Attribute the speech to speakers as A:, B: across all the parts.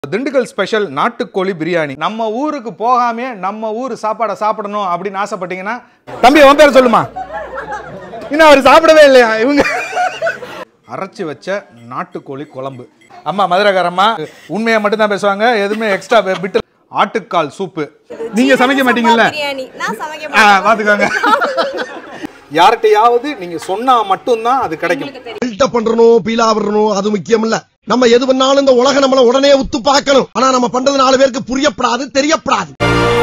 A: Dindigul special நாட்டுக்கோழி பிரியாணி நம்ம ஊருக்கு போகாமே நம்ம ஊர் சாப்பாடை சாப்பிடணும் அப்படின்னு ஆசைப்பட்டீங்கன்னா தம்பி உன் பேர் சொல்லுமா இன்னும் அவர் சாப்பிடவே இல்லையா இவங்க அரைச்சி வச்ச நாட்டுக்கோழி குழம்பு அம்மா மதுரைக்காரம்மா உண்மையை மட்டும்தான் பேசுவாங்க எதுவுமே எக்ஸ்ட்ரா பிட்டு ஆட்டுக்கால் சூப்பு நீங்க சமைக்க மாட்டீங்கல்ல
B: பிரியாணி நான் சமைக்க
A: ஆ,
B: மாட்டேன்
A: பாத்துக்கோங்க யார்கிட்டயாவது நீங்க சொன்னா மட்டும்தான் அது கிடைக்கும்
C: பில்டப் பண்றணும் பீலா விடணும் அது முக்கியம் இல்ல நம்ம எது பண்ணாலும் இந்த உலகம் நம்மள உடனே உத்து பார்க்கணும் ஆனா நம்ம பண்றது நாலு பேருக்கு புரியப்படாது தெரியப்படாது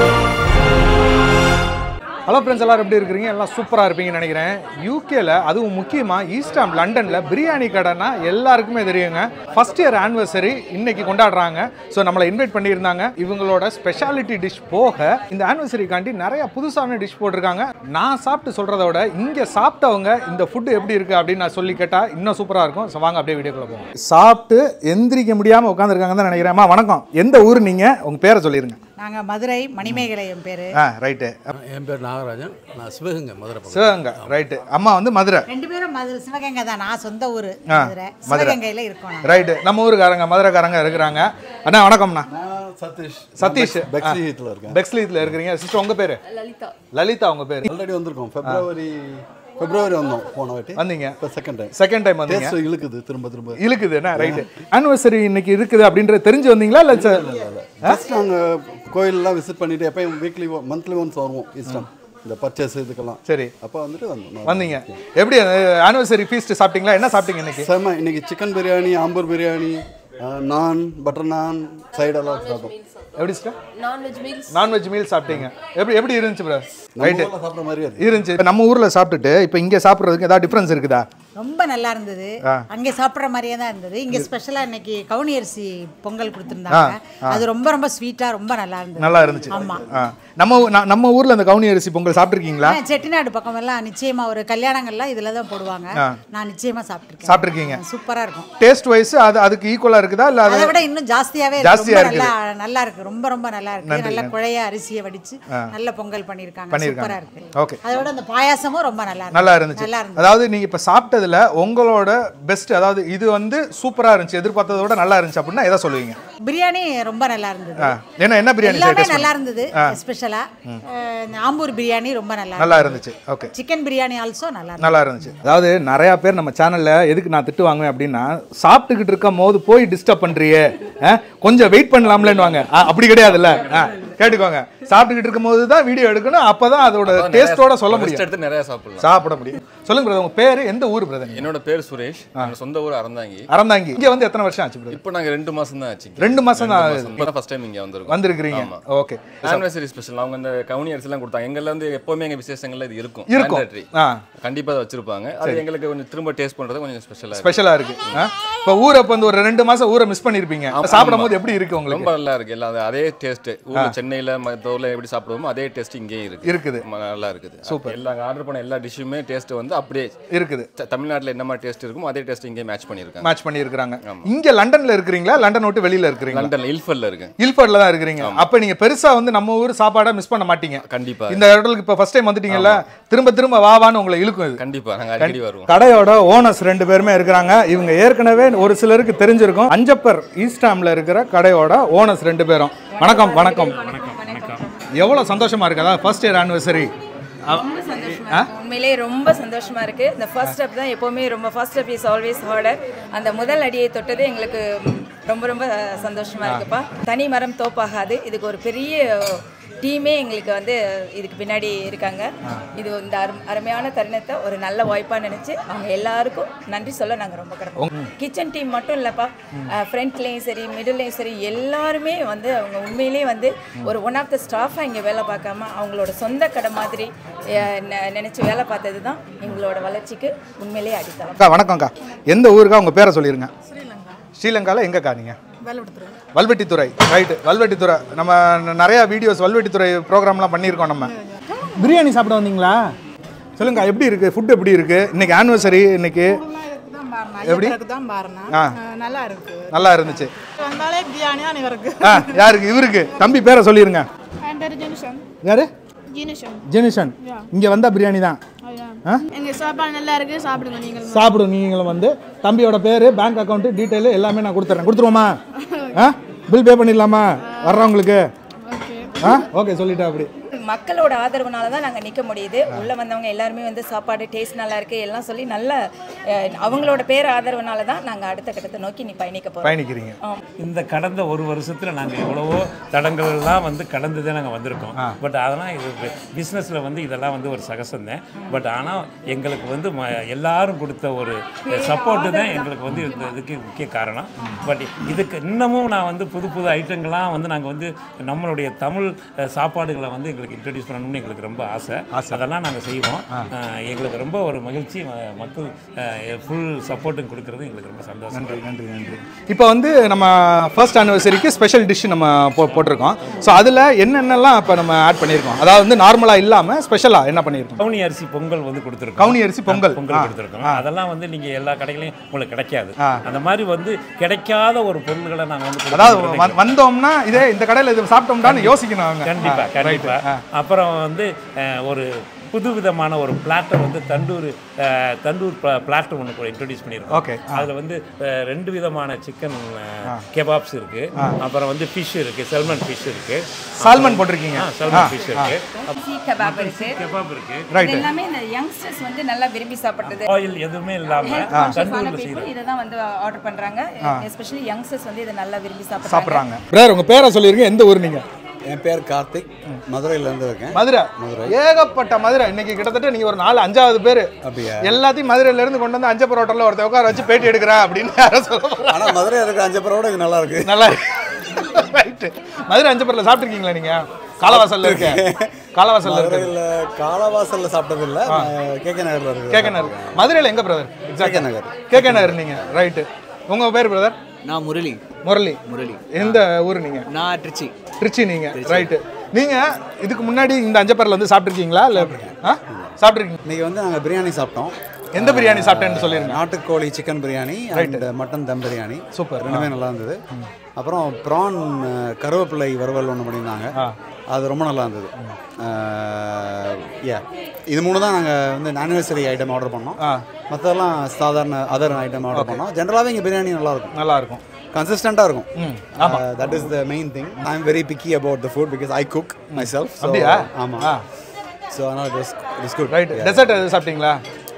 A: ஹலோ ஃப்ரெண்ட்ஸ் எல்லாரும் எப்படி இருக்கிறீங்க எல்லாம் சூப்பராக இருப்பீங்கன்னு நினைக்கிறேன் யூகேல அதுவும் முக்கியமாக ஈஸ்டாம் லண்டனில் பிரியாணி கடைனா எல்லாருக்குமே தெரியுங்க ஃபர்ஸ்ட் இயர் ஆனிவர்சரி இன்னைக்கு கொண்டாடுறாங்க ஸோ நம்மளை இன்வைட் பண்ணியிருந்தாங்க இவங்களோட ஸ்பெஷாலிட்டி டிஷ் போக இந்த ஆனிவர்சரிக்காண்டி நிறைய புதுசான டிஷ் போட்டிருக்காங்க நான் சாப்பிட்டு சொல்கிறத விட இங்கே சாப்பிட்டவங்க இந்த ஃபுட்டு எப்படி இருக்குது அப்படின்னு நான் சொல்லி கேட்டால் இன்னும் சூப்பராக இருக்கும் ஸோ வாங்க அப்படியே வீடியோக்குள்ள போவோம் சாப்பிட்டு எந்திரிக்க முடியாமல் உட்காந்துருக்காங்க தான் நினைக்கிறேன் அம்மா வணக்கம் எந்த ஊர் நீங்கள் உங்கள் பேரை சொல்லிடுங்க
D: நாங்கள் மதுரை மணிமேகலை என் பேர்
A: ஆ ரைட்டு
E: என் பேர் நாகராஜன் நான் சிவகங்கை மதுரை பக்கம்
A: சிவகங்கை ரைட்டு அம்மா வந்து மதுரை
D: ரெண்டு பேரும் மதுரை சிவகங்கை தான் நான் சொந்த ஊர்
A: ஆ,
D: மதுரை
A: மதுரை.
D: சிவகங்கையில் இருக்கோம் நாங்க.
A: ரைட்டு நம்ம ஊருக்காரங்க மதுரைக்காரங்க இருக்கிறாங்க அண்ணா வணக்கம்ண்ணா
E: நான் சதீஷ்
A: சதீஷ்
E: பெக்ஸி ஹீத்தில் இருக்கேன்
A: பெக்ஸ்லீத்தில் இருக்கிறீங்க சிஸ்டர் உங்க பேரு லலிதா லலிதா உங்க பேரு
E: ஆல்ரெடி வந்திருக்கோம் பிப்ரவரி பிப்ரவரி வந்தோம் போன வாட்டி
A: வந்தீங்க
E: இப்போ செகண்ட் டைம்
A: செகண்ட் டைம் வந்தீங்க
E: டேஸ்ட் இழுக்குது திரும்ப திரும்ப
A: இழுக்குது என்ன ரைட்டு ஆனிவர்சரி இன்னைக்கு இருக்குது அப்படின்றது தெரிஞ்சு வந்தீங்களா இல்லை சார்
E: ஃபர்ஸ்ட் நாங்கள் கோயிலெலாம் விசிட் பண்ணிட்டு எப்பயும் வீக்லி மந்த்லி ஒன்ஸ் வருவோம் இஷ்டம் இந்த பர்ச்சேஸ் இதுக்கெல்லாம்
A: சரி
E: அப்போ வந்துட்டு வந்தோம்
A: வந்தீங்க எப்படி ஆனிவர்சரி ஃபீஸ்ட் சாப்பிட்டீங்களா என்ன சாப்பிட்டீங்க இன்னைக்கு
E: செம்ம இன்னைக்கு சிக்கன் பிரியாணி ஆம்பூர் பிரியாணி அஹ், நான் பட்டர் நான் சைடெல்லாம் சாப்பிட்டோம்
A: எப்படி sister
B: non veg meals
A: non veg meal சாப்பிட்டீங்க எப்படி எப்படி இருந்துச்சு ப்ரோ ரைட்டு
E: நம்ம ஊர்ல சாப்பிட்ற மாதிரி அது
A: இருந்துச்சு இப்ப நம்ம ஊர்ல சாப்பிட்டுட்டு இப்போ இங்க சாப்பிட்றதுக்கு ஏதாவது டிஃப்ரென்ஸ் இருக்குதா
D: ரொம்ப நல்லா இருந்தது அங்கே சாப்பிட்ற மாதிரியே தான் இருந்தது இங்கே ஸ்பெஷலாக இன்னைக்கு கவுனி அரிசி பொங்கல் கொடுத்துருந்தாங்க அது ரொம்ப ரொம்ப ஸ்வீட்டாக ரொம்ப நல்லா இருந்தது
A: நல்லா இருந்துச்சு
D: ஆமா.
A: ஆ. நம்ம ஊ- ந- நம்ம ஊர்ல அந்த கவுனி அரிசி பொங்கல் சாப்பிட்ருக்கீங்களா
D: ஆனா, செட்டிநாடு பக்கம் எல்லாம் நிச்சயமா ஒரு கல்யாணங்கள்லாம் இதில் தான் போடுவாங்க நான் நிச்சயமா சாப்பிட்ருக்கேன்
A: சாப்பிட்ருக்கீங்க
D: சூப்பராக இருக்கும்
A: டேஸ்ட் வைஸ் அது அதுக்கு ஈக்குவலா இருக்குதா இல்ல அது
D: அதை விட இன்னும் ஜாஸ்தியாவே
A: ஜாஸ்தியா
D: ரொம்ப நல்லா நல்லா இருக்கு ரொம்ப ரொம்ப நல்லா இருக்கு நல்ல குழைய அரிசியை வடிச்சு நல்ல பொங்கல் பண்ணிருக்காங்க
A: பண்ணியிருக்காங்க.
D: சூப்பரா இருக்கு
A: ஓகே
D: அதோட அந்த பாயாசமும் ரொம்ப நல்லா இருக்கு
A: நல்லா இருந்துச்சு
D: நல்லா இருந்துச்சு
A: அதாவது நீங்க இப்ப சாப்பிட்டதுல உங்களோட பெஸ்ட் அதாவது இது வந்து சூப்பரா இருந்துச்சு எதிர்பார்த்ததை விட நல்லா இருந்துச்சு அப்படின்னா எதை சொல்லுவீங்க
D: பிரியாணி ரொம்ப நல்லா இருந்தது
A: ஆ. என்ன என்ன பிரியாணி
D: எல்லாமே
A: டேஸ்ட்
D: நல்லா இருந்தது ஸ்பெஷலா ஆம்பூர் பிரியாணி ரொம்ப நல்லா
A: நல்லா இருந்துச்சு ஓகே
D: சிக்கன் பிரியாணி ஆல்சோ நல்லா இருந்துச்சு
A: நல்லா இருந்துச்சு அதாவது நிறைய பேர் நம்ம சேனல்ல எதுக்கு நான் திட்டு வாங்குவேன் அப்படின்னா சாப்பிட்டுக்கிட்டு இருக்கும் போது போய் டிஸ்டர்ப் பண்றியே ஆ, கொஞ்சம் வெயிட் பண்ணலாம்லன்னுவாங்க ஆ, அப்படி கிடையாதுல்ல ஆ, கேட்டுக்கோங்க சாப்பிட்டுக்கிட்டு இருக்கும் போது தான் வீடியோ எடுக்கணும் அப்பதான் அதோட டேஸ்டோட சொல்ல
F: ரெஸ்ட்
A: முடியும்
F: எடுத்து நிறைய சாப்பிடலாம்
A: சாப்பிட முடியும் சொல்லுங்க பிரதர் உங்க பேரு எந்த ஊர் பிரதர்
F: என்னோட பேர் சுரேஷ் என்னோட சொந்த ஊர் அறந்தாங்கி
A: அறந்தாங்கி இங்க வந்து எத்தனை வருஷம் ஆச்சு பிரதர்
F: இப்போ நாங்க ரெண்டு மாசம் தான் ஆச்சு
A: ரெண்டு மாசம் தான் ஆகுது.
F: இப்போ ஃபர்ஸ்ட் டைம் இங்க வந்திருக்கோம்
A: வந்திருக்கிறீங்க ஓகே
F: ஆனிவர்சரி ஸ்பெஷல் அவங்க இந்த கவுனி அரிசிலாம் கொடுத்தாங்க எங்கெல்லாம் வந்து எப்பவுமே எங்க விசேஷங்கள்ல இது இருக்கும்
A: இருக்கும்.
F: Mandatory.
A: ஆ.
F: கண்டிப்பா அதை வச்சிருப்பாங்க அது எங்களுக்கு கொஞ்சம் திரும்ப டேஸ்ட் பண்றது கொஞ்சம் ஸ்பெஷலா
A: ஸ்பெஷலா இருக்கு ஆ? இப்ப ஊரை இப்ப வந்து ஒரு ரெண்டு மாசம் ஊரை மிஸ் பண்ணிருப்பீங்க சாப்பிடும் போது எப்படி இருக்கு உங்களுக்கு
F: ரொம்ப நல்லா இருக்கு எல்லாம் அது அதே டேஸ்ட் ஊர்ல சென்னையில மத்த ஊர்ல எப்படி சாப்பிடுவோமோ அதே டேஸ்ட் இங்கேயும் இருக்கு
A: இருக்குது
F: ரொம்ப நல்லா இருக்குது சூப்பர் எல்லா ஆர்டர் பண்ண எல்லா டிஷ்ஷுமே டேஸ்ட் வந்து அப்படியே
A: இருக்குது
F: த- தமிழ்நாட்டுல என்ன மாதிரி டேஸ்ட் இருக்குமோ அதே டேஸ்ட் இங்கே மேட்ச் பண்ணியிருக்காங்க
A: மேட்ச் பண்ணியிருக்கிறாங்க இங்க லண்டன்ல இருக்கிறீங்களா லண்டன் விட்டு வெளியில இருக்கிறீங்களா
F: லண்டன்ல இல்ஃபல்ல இருக்கு
A: இல்ஃபர்ட்ல தான் இருக்கிறீங்க அப்ப நீங்க பெருசா வந்து நம்ம ஊர் சாப்பாடை மிஸ் பண்ண மாட்டீங்க
F: கண்டிப்பா
A: இந்த இடத்துக்கு இப்ப ஃபர்ஸ்ட் டைம் வந்துட்டீங்கல்ல திரும்ப திரும்ப வா வான்னு உங்களை இழுக்கும் இது
F: கண்டிப்பா நாங்க அடிக்கடி வருவோம்
A: கடையோட ஓனர்ஸ் ரெண்டு பேருமே இருக்கிறாங்க இவங்க ஏற்கனவே ஒரு சிலருக்கு தெரிஞ்சிருக்கும் அஞ்சப்பர் ஈஸ்டாம்ல இருக்கிற கடையோட ஓனர்ஸ் ரெண்டு பேரும் வணக்கம் வணக்கம் எவ்வளவு சந்தோஷமா இருக்கு அதாவது ஃபர்ஸ்ட் இயர் ஆனிவர்சரி
B: ரொம்ப சந்தோஷமா இருக்கு. உண்மையிலேயே ரொம்ப சந்தோஷமா இருக்கு இந்த ஃபர்ஸ்ட் ஸ்டெப் தான் எப்பவுமே ரொம்ப first step is always harder அந்த முதல் அடியை தொட்டது எங்களுக்கு ம், ரொம்ப ரொம்ப சந்தோஷமா இருக்குப்பா தனி மரம் தோப்பாகாது இதுக்கு ஒரு பெரிய டீமே எங்களுக்கு வந்து இதுக்கு பின்னாடி இருக்காங்க இது இந்த அரும் அருமையான தருணத்தை ஒரு நல்ல வாய்ப்பாக நினச்சி அவங்க எல்லாருக்கும் நன்றி சொல்ல நாங்கள் ரொம்ப கிடப்போம் கிச்சன் டீம் மட்டும் இல்லைப்பா ஃப்ரண்ட்லேயும் சரி மிடில்லையும் சரி எல்லாருமே வந்து அவங்க உண்மையிலேயே வந்து ஒரு ஒன் ஆஃப் த ஸ்டாஃபாக இங்கே வேலை பார்க்காம அவங்களோட சொந்த கடை மாதிரி நினச்சி வேலை பார்த்தது தான் எங்களோட வளர்ச்சிக்கு உண்மையிலேயே அடித்தளம்
A: அக்கா வணக்கம்க்கா எந்த ஊருக்கா உங்க பேரை சொல்லிருங்க ஸ்ரீலங்கால எங்கக்கா நீங்க வல்வெட்டித்துறை ரைட்டு வல்வெட்டித்துறை நம்ம ந- நிறைய வீடியோஸ் வல்வெட்டித்துறை ப்ரோக்ராம்லாம் பண்ணியிருக்கோம் நம்ம பிரியாணி சாப்பிட வந்தீங்களா சொல்லுங்க எப்படி இருக்கு ஃபுட் எப்படி இருக்கு இன்னைக்கு ஆனிவர்சரி இன்னைக்கு எப்படி?
G: தான் பாருண்ணா
A: ஆ.
G: நல்லா இருக்கு
A: நல்லா இருந்துச்சு
G: வந்தாலே பிரியாணி தான் இவருக்கு
A: ஆ யாருக்கு இவருக்கு தம்பி பேரை சொல்லிருங்க
G: என் பேர் ஜெனிஷன்
A: யாரு
G: ஜீனிஷன்
A: ஜெனிஷன் இங்க வந்தா பிரியாணி தான் ஆ?
G: எங்க சாப்பாடு நல்லா இருக்கு சாப்பிடுங்க நீங்கள்
A: சாப்பிடும் நீங்களும் வந்து தம்பியோட பேர் பேங்க் அக்கௌண்ட் டீட்டெயில் எல்லாமே நான் கொடுத்துட்றேன் கொடுத்துருவோமா ஆ பில் பே பண்ணிடலாமா வர்றவங்களுக்கு ஆ ஓகே சொல்லிட்டா அப்படி
B: மக்களோட ஆதரவுனால தான் நாங்கள் நிற்க முடியுது உள்ளே வந்தவங்க எல்லாருமே வந்து சாப்பாடு டேஸ்ட் நல்லா இருக்கு எல்லாம் சொல்லி நல்ல அஹ், அவங்களோட பேர் ஆதரவுனால தான் நாங்கள் அடுத்த கட்டத்தை நோக்கி நீ பயணிக்க போகிறோம்
A: பயணிக்கிறீங்க
H: இந்த கடந்த ஒரு வருஷத்தில் நாங்கள் எவ்வளவோ தடங்கள்லாம் வந்து கடந்து தான் நாங்கள் வந்திருக்கோம் பட் அதெல்லாம் இது பிஸ்னஸில் வந்து இதெல்லாம் வந்து ஒரு சகசந்தேன் பட் ஆனால் எங்களுக்கு வந்து ம எல்லாரும் கொடுத்த ஒரு சப்போர்ட்டு தான் எங்களுக்கு வந்து இந்த இதுக்கு முக்கிய காரணம் பட் இதுக்கு இன்னமும் நான் வந்து புது புது ஐட்டங்கள்லாம் வந்து நாங்கள் வந்து நம்மளுடைய தமிழ் அஹ், சாப்பாடுகளை வந்து எங்களுக்கு இன்ட்ரடியூஸ் பண்ணணும்னு எங்களுக்கு ரொம்ப ஆசை அதெல்லாம் நாங்கள் செய்வோம் அஹ், எங்களுக்கு ரொம்ப ஒரு மகிழ்ச்சி ம- மக்கள் ஃபுல் சப்போர்ட்டும் கொடுக்கறது எங்களுக்கு ரொம்ப சந்தோஷம்
A: நன்றி நன்றி நன்றி இப்போ வந்து நம்ம ஃபர்ஸ்ட் ஆனிவர்சரிக்கு ஸ்பெஷல் டிஷ் நம்ம போ போட்டிருக்கோம் ஸோ அதில் என்னென்னலாம் இப்போ நம்ம ஆட் பண்ணியிருக்கோம் அதாவது வந்து நார்மலாக இல்லாமல் ஸ்பெஷலாக என்ன பண்ணியிருக்கோம்
H: கவுனி அரிசி பொங்கல் வந்து கொடுத்துருக்கோம்
A: கவுனி அரிசி பொங்கல்.
H: பொங்கல்
A: ஆ.
H: கொடுத்துருக்கோம் அதெல்லாம் வந்து நீங்க எல்லா கடைகளையும் உங்களுக்கு கிடைக்காது அந்த மாதிரி வந்து கிடைக்காத ஒரு பொருள்களை நாங்க வந்து
A: அதாவது
H: கொடுக்கறது
A: வ- வந்தோம்னா இதே இந்த கடையில் இது சாப்பிட்டோம்டான்னு யோசிக்கணும் அவங்க
H: கண்டிப்பா
A: ஆ,
H: கண்டிப்பா
A: right. ஆ.
H: அப்புறம் வந்து அஹ், ஒரு புது விதமான ஒரு பிளாட்டை வந்து தண்டூர் அஹ், தண்டூர் பிளாட்டை ஒன்று கூட இன்ட்ரடியூஸ் பண்ணியிருக்கோம்
A: Okay.
H: அதில் வந்து அஹ், ரெண்டு விதமான சிக்கன் கெபாப்ஸ் இருக்கு அப்புறம் வந்து ஃபிஷ் இருக்கு செல்மன் ஃபிஷ் இருக்கு
A: சால்மன் போட்டிருக்கீங்க
H: செல்மன் ஃபிஷ் இருக்கு
B: சீ கபாப் இருக்கு
H: கெபாப் இருக்கு
A: Right.
B: இது எல்லாமே இந்த யங்ஸ்டர்ஸ் வந்து நல்லா விரும்பி சாப்பிட்றது
H: ஆயில் எதுவுமே இல்லாம
B: ஹெல்த் கான்ஷியஸான
H: தண்டூர்ல
B: பீப்புள்
H: செய்யறது
B: இதை தான் வந்து ஆர்டர் பண்றாங்க எஸ்பெஷலி யங்ஸ்டர்ஸ் வந்து இதை நல்லா விரும்பி சாப்பிட்றாங்க
A: சாப்பிட்றாங்க பிரதர் உங்கள் பேரை சொல்லிருங்க எந்த ஊர் நீங்கள்
E: என் பேர் கார்த்திக் மதுரையிலேருந்து இருக்கேன்
A: மதுரை ஏகப்பட்ட மதுரை இன்னைக்கு கிட்டத்தட்ட நீங்க ஒரு நாலு அஞ்சாவது பேர்
E: அப்படியா?
A: எல்லாத்தையும் மதுரையில இருந்து கொண்டு வந்து அஞ்சப்பர் ஹோட்டல்ல ஒருத்தர் உட்கார வச்சு பேட்டி எடுக்கிறா அப்படின்னு யாரோ சொல்ல போறாங்க.
E: ஆனால் மதுரை இருக்கிற அஞ்சப்பரோட இது நல்லா இருக்கு
A: நல்லா ரைட்டு மதுரை அஞ்சப்பர்ல சாப்பிட்டுருக்கீங்களா நீங்க காலவாசல்ல இருக்க காலவாசல்ல இருக்கு
E: மதுரையில் காலவாசலில் சாப்பிட்டதில்ல கே கே நகரில் இருக்கு
A: கேகே நகர் மதுரையில எங்க பிரதர்
E: கேகே நகர்
A: கேகே நகர் நீங்க ரைட்டு உங்க பேர் பிரதர்
I: நான் முரளி
A: முரளி
I: முரளி
A: எந்த ஊர் நீங்க
I: நான் திருச்சி
A: திருச்சி நீங்க ரைட்டு நீங்க இதுக்கு முன்னாடி இந்த அஞ்சப்பர்ல வந்து சாப்பிட்டுருக்கீங்களா இல்ல ஆ சாப்பிட்டுருக்கீங்க
E: இன்னைக்கு வந்து நாங்கள் பிரியாணி சாப்பிட்டோம்
A: எந்த பிரியாணி சாப்பிட்டேன்னு சொல்லிருங்க
E: நாட்டுக்கோழி chicken biryani and mutton dum biryani
A: Super.
E: ரெண்டுமே நல்லா இருந்தது அப்புறம் ப்ரான் கருவேப்பிலை வறுவல் ஒன்று பண்ணியிருந்தாங்க அது ரொம்ப நல்லா இருந்தது யா இது மூணு தான் நாங்கள் வந்து ஆனிவர்சரி ஐட்டம் ஆர்டர் பண்ணோம் மற்றதெல்லாம் சாதாரண அதர் ஐட்டம் ஆர்டர் பண்ணோம் ஜென்ரலாகவே இங்கே பிரியாணி நல்லா இருக்கும்
A: நல்லா இருக்கும்
E: கன்சிஸ்டண்ட்டாக இருக்கும் that is the main thing I am very picky about the food because I cook myself
A: அப்படியா?
E: ஆமாம்
A: ஆ.
E: ஸோ அதனால் it is good
A: right dessert எது சாப்பிட்டீங்களா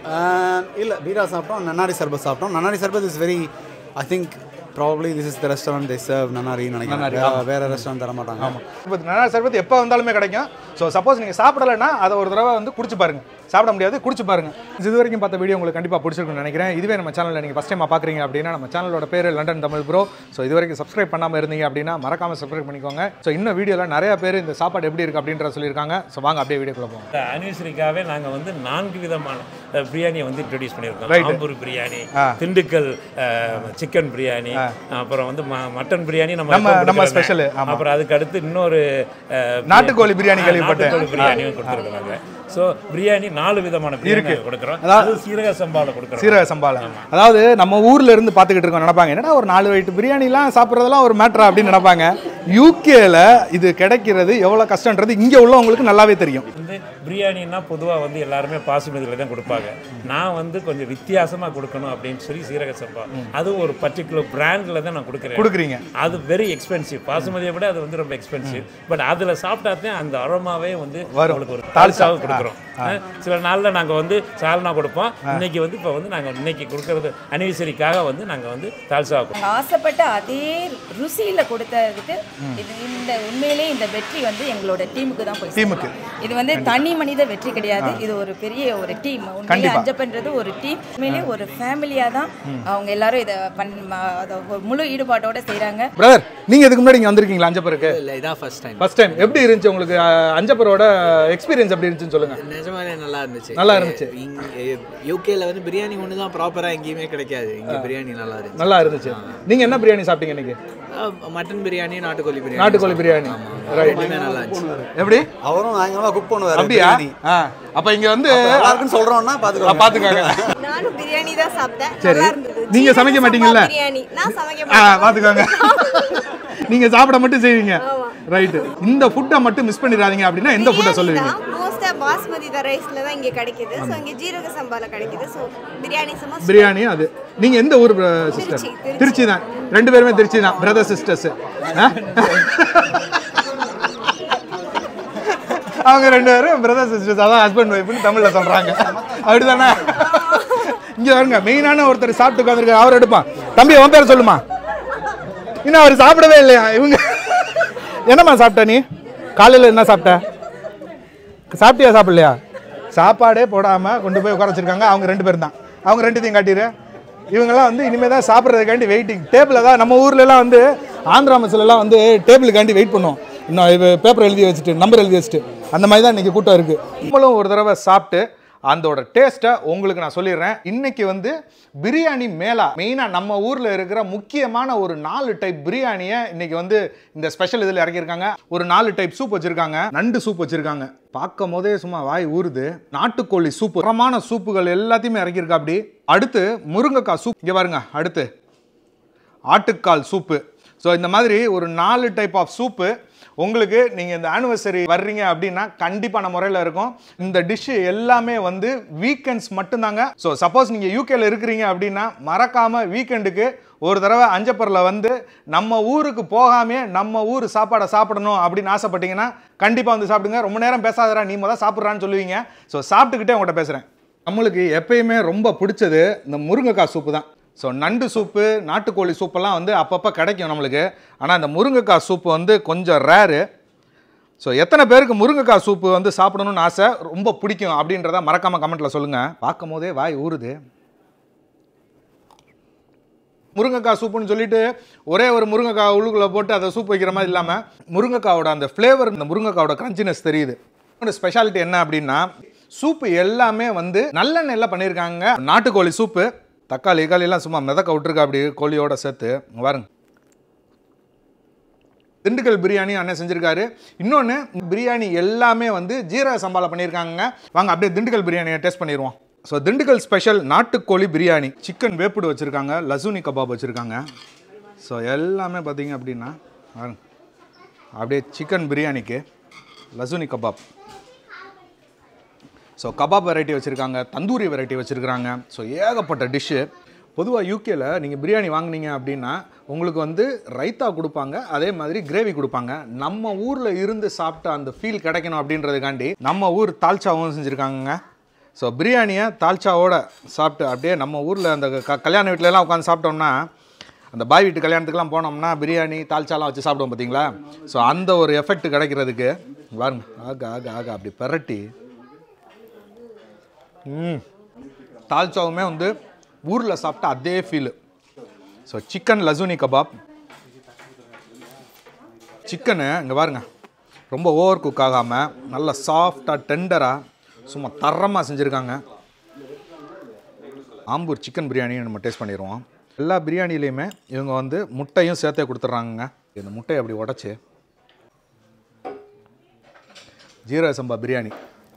E: இல்லை பீடா சாப்பிட்டோம் நன்னாரி சர்பத் சாப்பிட்டோம் nannari sarbath is very I think probably this is the restaurant they serve நன்னாரின்னு நினைக்கிறேன் வேற- வேற ரெஸ்டாரண்ட் தர மாட்டாங்க
A: இப்போ நல்லா சர்பத் எப்போ வந்தாலுமே கிடைக்கும் ஸோ சப்போஸ் நீங்கள் சாப்பிடலைன்னா அதை ஒரு தடவை வந்து குடிச்சு பாருங்க சாப்பிட முடியாது குடிச்சு பாருங்க இது வரைக்கும் பார்த்த வீடியோ உங்களுக்கு கண்டிப்பாக பிடிச்சிருக்கும்னு நினைக்கிறேன் இதுவே நம்ம சேனலில் நீங்கள் ஃபஸ்ட் டைம் பார்க்குறீங்க அப்படின்னா நம்ம சேனலோட பேர் லண்டன் தமிழ் ப்ரோ ஸோ இது வரைக்கும் சப்ஸ்கிரைப் பண்ணாமல் இருந்தீங்க அப்படின்னா மறக்காமல் சப்ஸ்கிரைப் பண்ணிக்கோங்க ஸோ இன்னும் வீடியோவில் நிறைய பேர் இந்த சாப்பாடு எப்படி இருக்குது அப்படின்ற சொல்லியிருக்காங்க ஸோ வாங்க அப்படியே வீடியோக்குள்ள போவோம்
H: இந்த ஆனிவர்சரிக்காகவே நாங்கள் வந்து நான்கு விதமான அஹ், பிரியாணியை வந்து இன்ட்ரடியூஸ் பண்ணியிருக்கோம்
A: Right.
H: ஆம்பூர் பிரியாணி திண்டுக்கல் சிக்கன் பிரியாணி அப்புறம் வந்து ம- மட்டன் பிரியாணி நம்ம
A: நம்ம-
H: எப்பவும்
A: நம்ம
H: கொடுக்கறோமே.
A: special, ஆமா.
H: அப்புறம் அதுக்கு அடுத்து இன்னொரு அஹ்,
A: நாட்டுக்கோழி பிரியாணி
H: ஆ,
A: கேள்விப்பட்டேன்.
H: நாட்டுக்கோழி பிரியாணியும் கொடுத்துருக்காங்க ஸோ பிரியாணி நாலு விதமான பிரியாணி
A: இருக்கு.
H: கொடுக்குறோம்
A: அதாவது-
H: அது சீரக சம்பாவில் கொடுக்குறோம்
A: சீரக சம்பால அதாவது நம்ம ஊர்ல இருந்து பார்த்துக்கிட்டு இருக்கோம் நினைப்பாங்க என்னடா ஒரு நாலு வயிட்டு பிரியாணிலாம் சாப்பிட்றதெல்லாம் ஒரு மேட்ரா அப்படின்னு நினைப்பாங்க யூகேல இது கிடைக்கிறது எவ்வளோ கஷ்டன்றது இங்கே உள்ளவங்களுக்கு நல்லாவே தெரியும்
H: வந்து பிரியாணின்னா பொதுவாக வந்து எல்லாருமே பாசுமதியில் தான் கொடுப்பாங்க நான் வந்து கொஞ்சம் வித்தியாசமாக கொடுக்கணும் அப்படின்னு சொல்லி சீரக சம்பா அதுவும் ஒரு பர்டிகுலர் பிராண்டில் தான் நான் கொடுக்குறேன்
A: கொடுக்குறீங்க.
H: அது வெரி எக்ஸ்பென்சிவ் பாசுமதியை விட அது வந்து ரொம்ப எக்ஸ்பென்சிவ் பட் அதில் சாப்பிட்டா தான் அந்த அரோமாவே வந்து
A: வரும்.
H: உங்களுக்கு ஒரு தால்சாவை கொடுக்குறோம் அஹ் சில நாளில் நாங்கள் வந்து சால்னா கொடுப்போம் இன்னைக்கு வந்து இப்போ வந்து நாங்கள் இன்னைக்கு கொடுக்கறது அனிவர்சரிக்காக வந்து நாங்கள் வந்து தால்சாவை கொடுப்போம்
B: நாங்க ஆசைப்பட்ட அதே ருசியில கொடுத்ததுக்கு இது இந்த உண்மையிலே இந்த வெற்றி வந்து எங்களோட டீமுக்கு தான் போய்
A: டீமுக்கு.
B: சேரும். இது வந்து தனி மனித வெற்றி கிடையாது இது ஒரு பெரிய ஒரு டீம் உண்மையிலே
A: கண்டிப்பா.
B: அஞ்சப்பன்றது ஒரு டீம் உண்மையிலே ஒரு ஃபேமிலியா தான் அவங்க எல்லாரும் இதை பண் ம- அத ஒரு முழு ஈடுபாட்டோட செய்றாங்க
A: பிரதர் நீங்க இதுக்கு முன்னாடி இங்க வந்திருக்கீங்களா அஞ்சப்பருக்கு
I: இல்லை இதான் ஃபர்ஸ்ட் டைம்
A: ஃபர்ஸ்ட் டைம் எப்படி இருந்துச்சு உங்களுக்கு அஹ், அஞ்சப்பரோட எக்ஸ்பீரியன்ஸ் எப்படி இருந்துச்சுன்னு சொல்லுங்க
I: நிஜமாலே நல்லா இருந்துச்சு
A: நல்லா இருந்துச்சு.
I: யூகேல வந்து பிரியாணி ஒன்று தான் ப்ராப்பராக எங்கேயுமே கிடைக்காது இங்கே பிரியாணி நல்லா இருந்துச்சு
A: நல்லா இருந்துச்சு நீங்க என்ன பிரியாணி சாப்பிட்டீங்க இன்னைக்கு
I: மட்டன் பிரியாணி நாட்டுக்கோழி பிரியாணி
A: நாட்டுக்கோழி பிரியாணி ரைட்
I: ரெண்டுமே நல்லா இருந்துச்சு
A: எப்படி
E: அவரும் பயங்கரமாக குக் பண்ணுவார்
A: அப்படியா
E: பிரியாணி.
A: ஆ அப்ப இங்க வந்து
E: நல்லா இருக்குன்னு சொல்றோம்னா
A: ஆ,
E: பார்த்துக்கோ
A: பாத்துக்கோங்க
J: நானும் பிரியாணி தான் சாப்பிட்டேன்
A: சரி.
J: நல்லா இருந்தது
A: நீங்க
J: சீரக
A: சமைக்க
J: சம்பா
A: மாட்டீங்கல்ல?
J: பிரியாணி நான் சமைக்க
A: ஆ
J: மாட்டேன்
A: பாத்துக்கோங்க நீங்க சாப்பிட மட்டும் செய்வீங்க ரைட் இந்த ஃபுட்டை மட்டும் மிஸ் பண்ணிடாதீங்க அப்படின்னா எந்த ஃபுட்டை சொல்லுவீங்க
J: மோஸ்டா பாஸ்மதி த ரைஸ்ல தான் இங்க கிடைக்குது ஸோ இங்க ஜீரக சம்பால கிடைக்குது ஸோ பிரியாணி சும்மா
A: பிரியாணி அது நீங்க எந்த ஊர் சிஸ்டர்
J: திருச்சி, திருச்சி.
A: திருச்சி தான் ரெண்டு பேருமே திருச்சி தான் பிரதர் சிஸ்டர்ஸ் அவங்க ரெண்டு பேரும் பிரதர் சிஸ்டர்ஸ் அதான் ஹஸ்பண்ட் ஒய்ஃப்னு தமிழ்ல சொல்றாங்க அப்படிதானே இங்க பாருங்க மெயினான ஒருத்தர் சாப்பிட்டு உட்காந்துருக்காரு அவர் எடுப்பான் தம்பி உன் பேர் சொல்லுமா இன்னும் அவர் சாப்பிடவே இல்லையா இவங்க என்னம்மா சாப்பிட்ட நீ காலையில் என்ன சாப்பிட்ட சாப்பிட்டியா சாப்பிடலையா சாப்பாடே போடாம கொண்டு போய் உட்கார வச்சிருக்காங்க அவங்க ரெண்டு பேரும் தான் அவங்க ரெண்டுத்தையும் காட்டிடு இவங்கெல்லாம் வந்து இனிமேல் தான் சாப்பிட்றதுக்காண்டி வெயிட்டிங் டேபிளில் தான் நம்ம ஊர்ல எல்லாம் வந்து ஆந்திரா மெஸ்லலாம் வந்து டேபிளுக்காண்டி வெயிட் பண்ணுவோம் இன்னும் இது பேப்பர் எழுதி வச்சுட்டு நம்பர் எழுதி வச்சுட்டு அந்த மாதிரி தான் இன்றைக்கி கூட்டம் இருக்குது நம்மளும் ஒரு தடவை சாப்பிட்டு அதோட டேஸ்ட்டை உங்களுக்கு நான் சொல்லிடுறேன் இன்னைக்கு வந்து பிரியாணி மேலா மெயினாக நம்ம ஊரில் இருக்கிற முக்கியமான ஒரு நாலு டைப் பிரியாணியை இன்னைக்கு வந்து இந்த ஸ்பெஷல் இதில் இறக்கியிருக்காங்க ஒரு நாலு டைப் சூப் வச்சுருக்காங்க நண்டு சூப் வச்சுருக்காங்க பார்க்கும் போதே சும்மா வாய் ஊறுது நாட்டுக்கோழி சூப்பு தரமான சூப்புகள் எல்லாத்தையுமே இறக்கியிருக்கா அப்படி அடுத்து முருங்கைக்காய் சூப் இங்கே பாருங்க அடுத்து ஆட்டுக்கால் சூப்பு ஸோ இந்த மாதிரி ஒரு நாலு டைப் ஆஃப் சூப்பு உங்களுக்கு நீங்கள் இந்த ஆனிவர்சரி வர்றீங்க அப்படின்னா கண்டிப்பான முறையில் இருக்கும் இந்த டிஷ்ஷு எல்லாமே வந்து வீக்கெண்ட்ஸ் மட்டும்தாங்க ஸோ சப்போஸ் நீங்கள் யூகேல இருக்கிறீங்க அப்படின்னா மறக்காமல் வீக்கெண்டுக்கு ஒரு தடவை அஞ்சப்பரில் வந்து நம்ம ஊருக்கு போகாமே நம்ம ஊர் சாப்பாடை சாப்பிடணும் அப்படின்னு ஆசைப்பட்டீங்கன்னா கண்டிப்பாக வந்து சாப்பிடுங்க ரொம்ப நேரம் பேசாதடா நீ முதல் சாப்பிட்றான்னு சொல்லுவீங்க ஸோ சாப்பிட்டுக்கிட்டே உங்கள்கிட்ட பேசுகிறேன் நம்மளுக்கு எப்பயுமே ரொம்ப பிடிச்சது இந்த முருங்கைக்காய் சூப்பு தான் ஸோ நண்டு சூப்பு நாட்டுக்கோழி சூப்பெல்லாம் வந்து அப்பப்போ கிடைக்கும் நம்மளுக்கு ஆனால் இந்த முருங்கைக்காய் சூப்பு வந்து கொஞ்சம் ரேரு ஸோ எத்தனை பேருக்கு முருங்கைக்காய் சூப்பு வந்து சாப்பிடணும்னு ஆசை ரொம்ப பிடிக்கும் அப்படின்றத மறக்காமல் கமெண்ட்டில் சொல்லுங்கள் பார்க்கும் போதே வாய் ஊறுது முருங்கைக்காய் சூப்புன்னு சொல்லிட்டு ஒரே ஒரு முருங்கைக்காய் உள்ளுக்குள்ளே போட்டு அதை சூப் வைக்கிற மாதிரி இல்லாமல் முருங்கைக்காவோட அந்த ஃப்ளேவர் இந்த முருங்கைக்காவோட கிரன்ச்சினஸ் தெரியுது இன்னொரு ஸ்பெஷாலிட்டி என்ன அப்படின்னா சூப்பு எல்லாமே வந்து நல்லெண்ணெயில பண்ணியிருக்காங்க நாட்டுக்கோழி சூப்பு தக்காளி தக்காளி எல்லாம் சும்மா மிதக்க விட்டுருக்கா அப்படி கோழியோட சேர்த்து இங்க பாருங்க திண்டுக்கல் பிரியாணி அண்ணன் செஞ்சிருக்காரு இன்னொன்று பிரியாணி எல்லாமே வந்து ஜீரக சம்பால பண்ணியிருக்காங்க வாங்க அப்படியே திண்டுக்கல் பிரியாணியை டேஸ்ட் பண்ணிடுவோம் ஸோ திண்டுக்கல் ஸ்பெஷல் நாட்டுக்கோழி பிரியாணி சிக்கன் வேப்புடு வச்சுருக்காங்க லசூனி கபாப் வச்சுருக்காங்க ஸோ எல்லாமே பார்த்தீங்க அப்படின்னா பாருங்க. அப்படியே சிக்கன் பிரியாணிக்கு lasooni kebab so kebab variety வச்சுருக்காங்க தந்தூரி வெரைட்டி வச்சுருக்காங்க ஸோ ஏகப்பட்ட டிஷ்ஷு பொதுவாக யூகேல நீங்கள் பிரியாணி வாங்குனீங்க அப்படின்னா உங்களுக்கு வந்து ரைத்தா கொடுப்பாங்க அதே மாதிரி கிரேவி கொடுப்பாங்க நம்ம ஊரில் இருந்து சாப்பிட்ட அந்த ஃபீல் கிடைக்கணும் அப்படின்றதுக்காண்டி நம்ம ஊர் தால்ச்சாவும் செஞ்சுருக்காங்கங்க ஸோ பிரியாணியை தால்ச்சாவோட சாப்பிட்டு அப்படியே நம்ம ஊரில் அந்த க கல்யாண வீட்டிலலாம் உட்காந்து சாப்பிட்டோம்னா அந்த பாய் வீட்டு கல்யாணத்துக்குலாம் போனோம்னா பிரியாணி தால்ச்சாலாம் வச்சு சாப்பிடுவோம் பார்த்தீங்களா ஸோ அந்த ஒரு எஃபெக்ட் கிடைக்கிறதுக்கு பாருங்க ஆக ஆக ஆக அப்படி பெரட்டி ம் தால்ச்சாவுமே வந்து ஊரில் சாப்பிட்ட அதே feel so chicken lasooni kebab chicken இங்கே பாருங்க ரொம்ப ஓவர் குக் ஆகாமல் நல்ல சாஃப்டாக டெண்டராக சும்மா தரமாக செஞ்சுருக்காங்க ஆம்பூர் சிக்கன் பிரியாணி நம்ம டேஸ்ட் பண்ணிடுவோம் எல்லா பிரியாணிலையுமே இவங்க வந்து முட்டையும் சேர்த்தே கொடுத்துட்றாங்கங்க இந்த முட்டையை அப்படி உடச்சி ஜீரக சம்பா பிரியாணி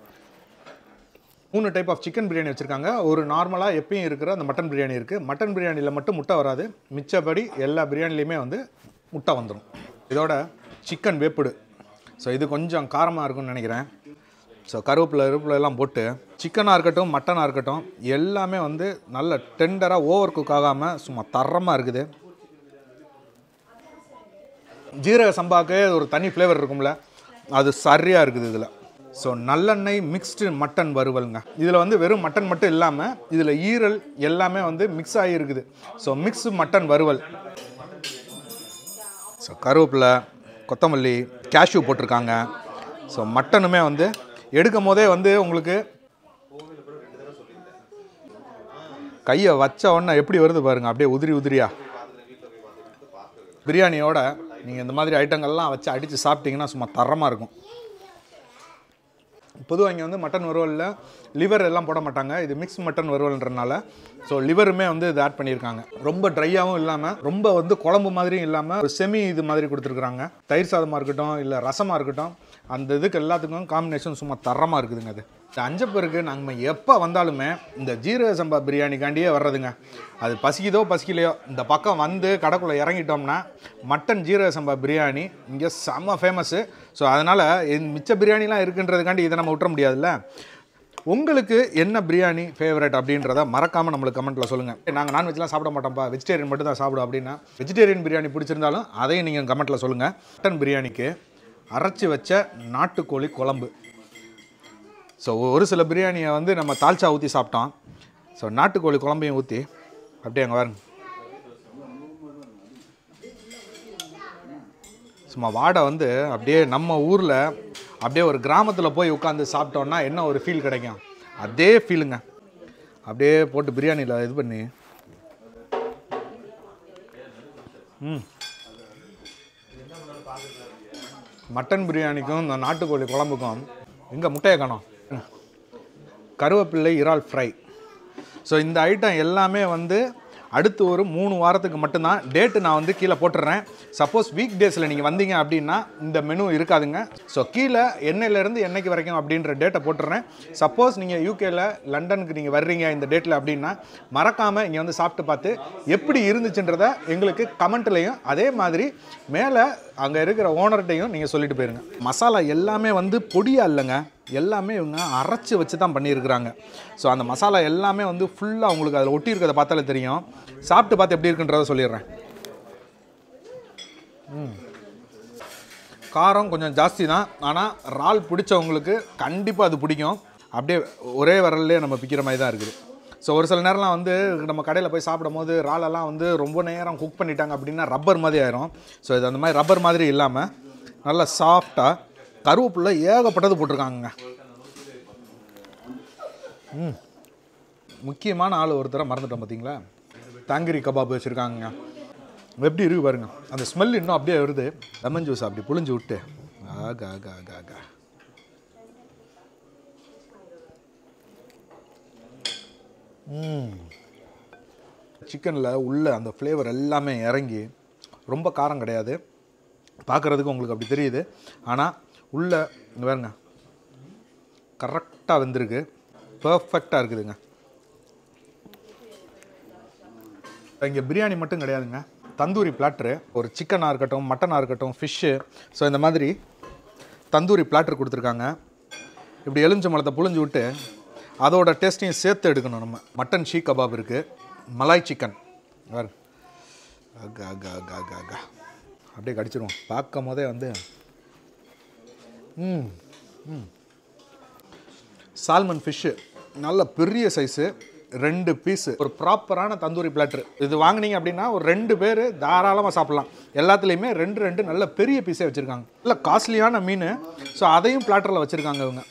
A: மூணு டைப் ஆஃப் சிக்கன் பிரியாணி வச்சுருக்காங்க ஒரு நார்மலாக எப்பயும் இருக்கிற அந்த மட்டன் பிரியாணி இருக்குது மட்டன் பிரியாணியில் மட்டும் முட்டை வராது மிச்சபடி எல்லா பிரியாணிலையுமே வந்து முட்டை வந்துடும் இதோட சிக்கன் வேப்புடு ஸோ இது கொஞ்சம் காரமாக இருக்கும்னு நினைக்கிறேன் ஸோ கருவேப்பிலை கருவேப்பிலை எல்லாம் போட்டு சிக்கனாக இருக்கட்டும் மட்டனாக இருக்கட்டும் எல்லாமே வந்து நல்ல டெண்டராக ஓவர் குக் ஆகாமல் சும்மா தரமாக இருக்குது ஜீரக சம்பாவுக்கு ஒரு தனி ஃப்ளேவர் இருக்கும்ல அது சரியாக இருக்குது இதில் ஸோ நல்லெண்ணெய் மிக்ஸ்டு மட்டன் வறுவலுங்க இதில் வந்து வெறும் மட்டன் மட்டும் இல்லாமல் இதில் ஈரல் எல்லாமே வந்து மிக்ஸ் ஆகியிருக்குது ஸோ மிக்ஸ் மட்டன் வறுவல் ஸோ கருவேப்பிலை கொத்தமல்லி கேஷ்யூ போட்டிருக்காங்க ஸோ மட்டனுமே வந்து எடுக்கும் போதே வந்து உங்களுக்கு கையை வச்ச உடனே எப்படி வருது பாருங்க அப்படியே உதிரி உதிரியா பிரியாணியோட நீங்கள் இந்த மாதிரி ஐட்டங்கள்லாம் வச்சு அடித்து சாப்பிட்டீங்கன்னா சும்மா தரமாக இருக்கும் பொதுவாக இங்கே வந்து மட்டன் வறுவலில் லிவர் எல்லாம் போட மாட்டாங்க இது மிக்ஸ் மட்டன் வறுவல்ன்றனால ஸோ லிவருமே வந்து இது ஆட் பண்ணியிருக்காங்க ரொம்ப ட்ரையாகவும் இல்லாமல் ரொம்ப வந்து குழம்பு மாதிரியும் இல்லாமல் ஒரு செமி இது மாதிரி கொடுத்துருக்குறாங்க தயிர் சாதமாக இருக்கட்டும் இல்லை ரசமாக இருக்கட்டும் அந்த இதுக்கு எல்லாத்துக்கும் காம்பினேஷன் சும்மா தரமாக இருக்குதுங்க அது இந்த அஞ்சப்பருக்கு நாங்கள் எப்போ வந்தாலுமே இந்த ஜீரக சம்பா பிரியாணிக்காண்டியே வர்றதுங்க அது பசிக்குதோ பசிக்கலையோ இந்த பக்கம் வந்து கடைக்குள்ளே இறங்கிட்டோம்னா மட்டன் ஜீரக சம்பா பிரியாணி இங்கே செம்ம ஃபேமஸ்ஸு ஸோ அதனால் மிச்ச பிரியாணிலாம் இருக்குன்றதுக்காண்டி இதை நம்ம விட்டுற முடியாதுல்ல உங்களுக்கு என்ன பிரியாணி ஃபேவரட் அப்படின்றத மறக்காமல் நம்மளுக்கு கமெண்ட்டில் சொல்லுங்கள் நாங்கள் நான்வெஜ்லாம் சாப்பிட மாட்டோம்ப்பா வெஜிடேரியன் மட்டும் தான் சாப்பிடும் அப்படின்னா வெஜிடேரியன் பிரியாணி பிடிச்சிருந்தாலும் அதையும் நீங்கள் கமெண்ட்டில் சொல்லுங்கள் மட்டன் பிரியாணிக்கு அரைச்சி வச்ச நாட்டுக்கோழி குழம்பு ஸோ ஒரு சில பிரியாணியை வந்து நம்ம தால்ச்சா ஊற்றி சாப்பிட்டோம் ஸோ நாட்டுக்கோழி குழம்பையும் ஊற்றி அப்படியே அங்கே பாருங்க சும்மா வாடை வந்து அப்படியே நம்ம ஊரில் அப்படியே ஒரு கிராமத்தில் போய் உட்காந்து சாப்பிட்டோன்னா என்ன ஒரு ஃபீல் கிடைக்கும் அதே ஃபீலுங்க அப்படியே போட்டு பிரியாணியில் இது பண்ணி ம் மட்டன் பிரியாணிக்கும் இந்த நாட்டுக்கோழி குழம்புக்கும் எங்கே முட்டையை காணோம் கருவேப்பிள்ளை இறால் ஃப்ரை ஸோ இந்த ஐட்டம் எல்லாமே வந்து அடுத்து ஒரு மூணு வாரத்துக்கு மட்டும்தான் டேட்டு நான் வந்து கீழே போட்டுடுறேன் சப்போஸ் வீக் டேஸில் நீங்கள் வந்தீங்க அப்படின்னா இந்த மெனு இருக்காதுங்க ஸோ கீழே என்னையிலேருந்து என்னைக்கு வரைக்கும் அப்படின்ற டேட்டை போட்டுடுறேன் சப்போஸ் நீங்கள் யூகேல லண்டனுக்கு நீங்கள் வர்றீங்க இந்த டேட்டில் அப்படின்னா மறக்காமல் இங்கே வந்து சாப்பிட்டு பார்த்து எப்படி இருந்துச்சுன்றத எங்களுக்கு கமெண்ட்லேயும் அதே மாதிரி மேலே அங்கே இருக்கிற ஓனர்கிட்டையும் நீங்கள் சொல்லிட்டு போயிருங்க மசாலா எல்லாமே வந்து பொடியாக இல்லைங்க எல்லாமே இவங்க அரைச்சி வச்சு தான் பண்ணியிருக்கிறாங்க ஸோ அந்த மசாலா எல்லாமே வந்து ஃபுல்லாக உங்களுக்கு அதில் ஒட்டி இருக்கிறத பார்த்தாலே தெரியும் சாப்பிட்டு பார்த்து எப்படி இருக்குன்றத சொல்லிடுறேன் ம் காரம் கொஞ்சம் ஜாஸ்தி தான் ஆனால் இறால் பிடிச்சவங்களுக்கு கண்டிப்பாக அது பிடிக்கும் அப்படியே ஒரே விரல்லே நம்ம பிக்கிற மாதிரி தான் இருக்குது ஸோ ஒரு சில நேரம்லாம் வந்து நம்ம கடையில் போய் சாப்பிடும் போது இறாலெல்லாம் வந்து ரொம்ப நேரம் குக் பண்ணிட்டாங்க அப்படின்னா ரப்பர் மாதிரி ஆயிரும் ஸோ இது அந்த மாதிரி ரப்பர் மாதிரி இல்லாமல் நல்லா சாஃப்டாக கருவேப்பிலை ஏகப்பட்டது போட்டிருக்காங்க ம் முக்கியமான ஆள் ஒருத்தரை மறந்துட்டோம் பார்த்தீங்களா தாங்கிரி கபாப் வச்சுருக்காங்க எப்படி இருக்கு பாருங்க அந்த ஸ்மெல் இன்னும் அப்படியே வருது லெமன் ஜூஸ் அப்படி புழிஞ்சு விட்டு ஆகா ஆகா ஆகா ஆகா சிக்கனில் உள்ள அந்த ஃப்ளேவர் எல்லாமே இறங்கி ரொம்ப காரம் கிடையாது பார்க்குறதுக்கு உங்களுக்கு அப்படி தெரியுது ஆனால் உள்ள இங்க பாருங்க கரெக்டாக வெந்திருக்கு பர்ஃபெக்டாக இருக்குதுங்க இங்கே பிரியாணி மட்டும் கிடையாதுங்க தந்தூரி பிளாட்ரு ஒரு சிக்கனாக இருக்கட்டும் மட்டனாக இருக்கட்டும் ஃபிஷ்ஷு ஸோ இந்த மாதிரி தந்தூரி பிளாட்ரு கொடுத்துருக்காங்க இப்படி எலுமிச்சம்பழத்தை புழிஞ்சு விட்டு அதோட டேஸ்ட்டையும் சேர்த்து எடுக்கணும் நம்ம மட்டன் ஷீ கபாப் இருக்குது மலாய் சிக்கன் பாரு அகா அகா அகா அகா அகா அப்படியே கடிச்சிருவோம் பார்க்கும் போதே வந்து ம் ம் சால்மன் ஃபிஷ்ஷு நல்ல பெரிய சைஸு ரெண்டு பீஸு ஒரு ப்ராப்பரான தந்தூரி பிளாட்ரு இது வாங்குனீங்க அப்படின்னா ஒரு ரெண்டு பேர் தாராளமாக சாப்பிட்லாம் எல்லாத்துலேயுமே ரெண்டு ரெண்டு நல்ல பெரிய பீஸே வச்சுருக்காங்க நல்ல காஸ்ட்லியான மீன் ஸோ அதையும் பிளாட்டரில் வச்சுருக்காங்க இவங்க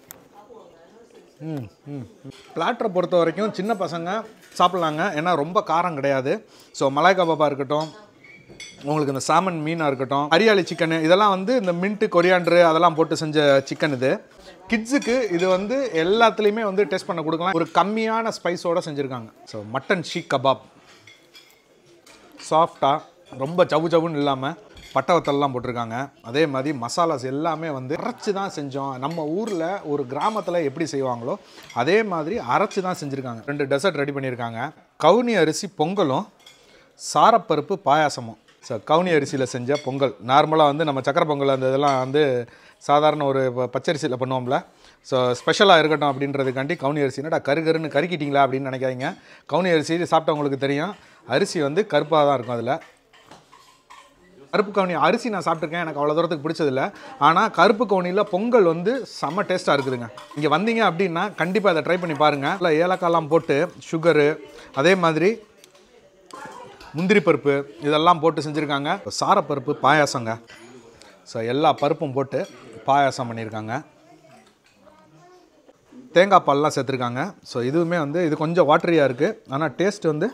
A: ம் ம் பிளாட்டரை பொறுத்த வரைக்கும் சின்ன பசங்க சாப்பிட்லாங்க ஏன்னா ரொம்ப காரம் கிடையாது ஸோ மலாய் கபாபா இருக்கட்டும் உங்களுக்கு இந்த சாமன் மீனாக இருக்கட்டும் ஹரியாலி சிக்கனு இதெல்லாம் வந்து இந்த மின்ட்டு கொரியாண்டரு அதெல்லாம் போட்டு செஞ்ச சிக்கன் இது கிட்ஸுக்கு இது வந்து எல்லாத்துலேயுமே வந்து டேஸ்ட் பண்ண கொடுக்கலாம் ஒரு கம்மியான ஸ்பைஸோட செஞ்சுருக்காங்க ஸோ மட்டன் ஷீக் கபாப் சாஃப்டாக ரொம்ப சவு சவுன்னு இல்லாமல் பட்டவத்தல்லாம் போட்டிருக்காங்க அதே மாதிரி மசாலாஸ் எல்லாமே வந்து அரைச்சி தான் செஞ்சோம் நம்ம ஊரில் ஒரு கிராமத்தில் எப்படி செய்வாங்களோ அதே மாதிரி அரைச்சி தான் செஞ்சுருக்காங்க ரெண்டு டெசர்ட் ரெடி பண்ணியிருக்காங்க கவுனி அரிசி பொங்கலும் சாரப்பருப்பு பாயாசமும் ஸோ கவுனி அரிசியில் செஞ்ச பொங்கல் நார்மலாக வந்து நம்ம சக்கரை பொங்கல் அந்த இதெல்லாம் வந்து சாதாரண ஒரு ப- பச்சரிசியில் பண்ணுவோம்ல ஸோ ஸ்பெஷலாக இருக்கட்டும் அப்படின்றதுக்காண்டி கவுனி அரிசி என்னடா கரு கருன்னு கருக்கிட்டீங்களா அப்படின்னு நினைக்காதீங்க கவுனி அரிசி சாப்பிட்டவங்களுக்கு தெரியும் அரிசி வந்து கருப்பாக தான் இருக்கும் அதில் கருப்பு கவுனி அரிசி நான் சாப்பிட்ருக்கேன் எனக்கு அவ்வளோ தூரத்துக்கு பிடிச்சதில்ல ஆனால் கருப்பு கவுனியில் பொங்கல் வந்து செம்ம டேஸ்ட்டாக இருக்குதுங்க இங்கே வந்தீங்க அப்படின்னா கண்டிப்பாக அதை ட்ரை பண்ணி பாருங்கள் இல்லை ஏலக்காய்லாம் போட்டு சுகரு அதே மாதிரி முந்திரி பருப்பு இதெல்லாம் போட்டு செஞ்சுருக்காங்க சாரப்பருப்பு பாயாசங்க ஸோ எல்லா பருப்பும் போட்டு பாயாசம் பண்ணியிருக்காங்க தேங்காய் பால்லாம் சேர்த்துருக்காங்க ஸோ இதுவுமே வந்து இது கொஞ்சம் வாட்டரியாக இருக்குது ஆனால் டேஸ்ட் வந்து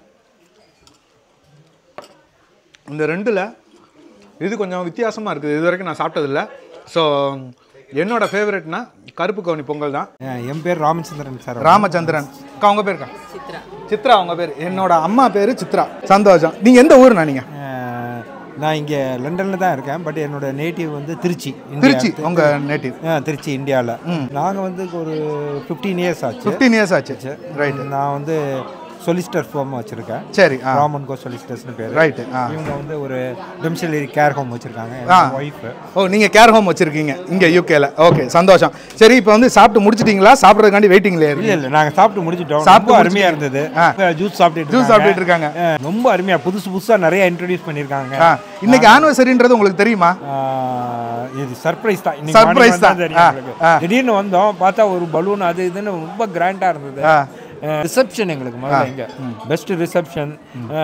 A: இந்த ரெண்டில் இது கொஞ்சம் வித்தியாசமாக இருக்குது இது வரைக்கும் நான் சாப்பிட்டதில்ல ஸோ என்னோட ஃபேவரெட்னா கருப்பு கவுனி பொங்கல் தான்
K: என் பேர் ராமச்சந்திரன் சார்
A: ராமச்சந்திரன் அக்கா உங்கள் பேருக்கா சித்ரா சித்ரா உங்கள் பேர் என்னோட அம்மா பேர் சித்ரா சந்தோஷம் நீங்கள் எந்த ஊருண்ணா நீங்கள்
K: நான் இங்கே லண்டனில் தான் இருக்கேன் பட் என்னோட நேட்டிவ் வந்து திருச்சி
A: திருச்சி, உங்க native.
K: ஆ திருச்சி இந்தியாவில் நாங்கள் வந்து ஒரு ஃபிஃப்டீன் இயர்ஸ் ஆச்சு
A: 15 years ஆச்சு. Right.
K: நான் வந்து சொலிஸ்டர் ஃபார்ம் வச்சுருக்கேன்
A: சரி, ஆ.
K: ராமன் கோ சொலிஸ்டர்ஸ்னு பேர்
A: Right, ஆ.
K: இவங்க வந்து ஒரு டெம்சிலரி கேர் ஹோம் வச்சுருக்காங்க
A: ஆ
K: ஒய்ஃபு
A: ஓ நீங்க கேர் ஹோம் வச்சிருக்கீங்க இங்க யூகேல ஓகே சந்தோஷம் சரி இப்போ வந்து சாப்பிட்டு முடிச்சிட்டீங்களா சாப்பிட்றதுக்காண்டி வெயிட்டிங்ல
K: இல்ல இல்ல நாங்க சாப்பிட்டு முடிச்சிட்டோம்
A: சாப்பிட்டு
K: ரொம்ப அருமையா
A: முடிச்சிட்டீங்க.
K: இருந்தது ஜூஸ் சாப்பிட்டு
A: Juice சாப்பிட்டுட்டு இருக்காங்க.
K: ரொம்ப அருமையா புதுசு புதுசா நிறைய இன்ட்ரோடியூஸ் பண்ணிருக்காங்க
A: ஆ, இன்னைக்கு ஆனிவர்சரின்றது உங்களுக்கு தெரியுமா
K: இது சர்ப்ரைஸ் தான் இன்னைக்கு
A: Surprise
K: morning
A: தான்.
K: வந்தா தெரியும்
A: ஆ,
K: எங்களுக்கு.
A: ஆ.
K: திடீர்னு வந்தோம் பார்த்தா ஒரு பலூன் அது இதுன்னு ரொம்ப கிராண்டா இருந்தது ரிசப்ஷன் எங்களுக்கு முதல்ல இங்க பெஸ்ட் ரிசப்ஷன்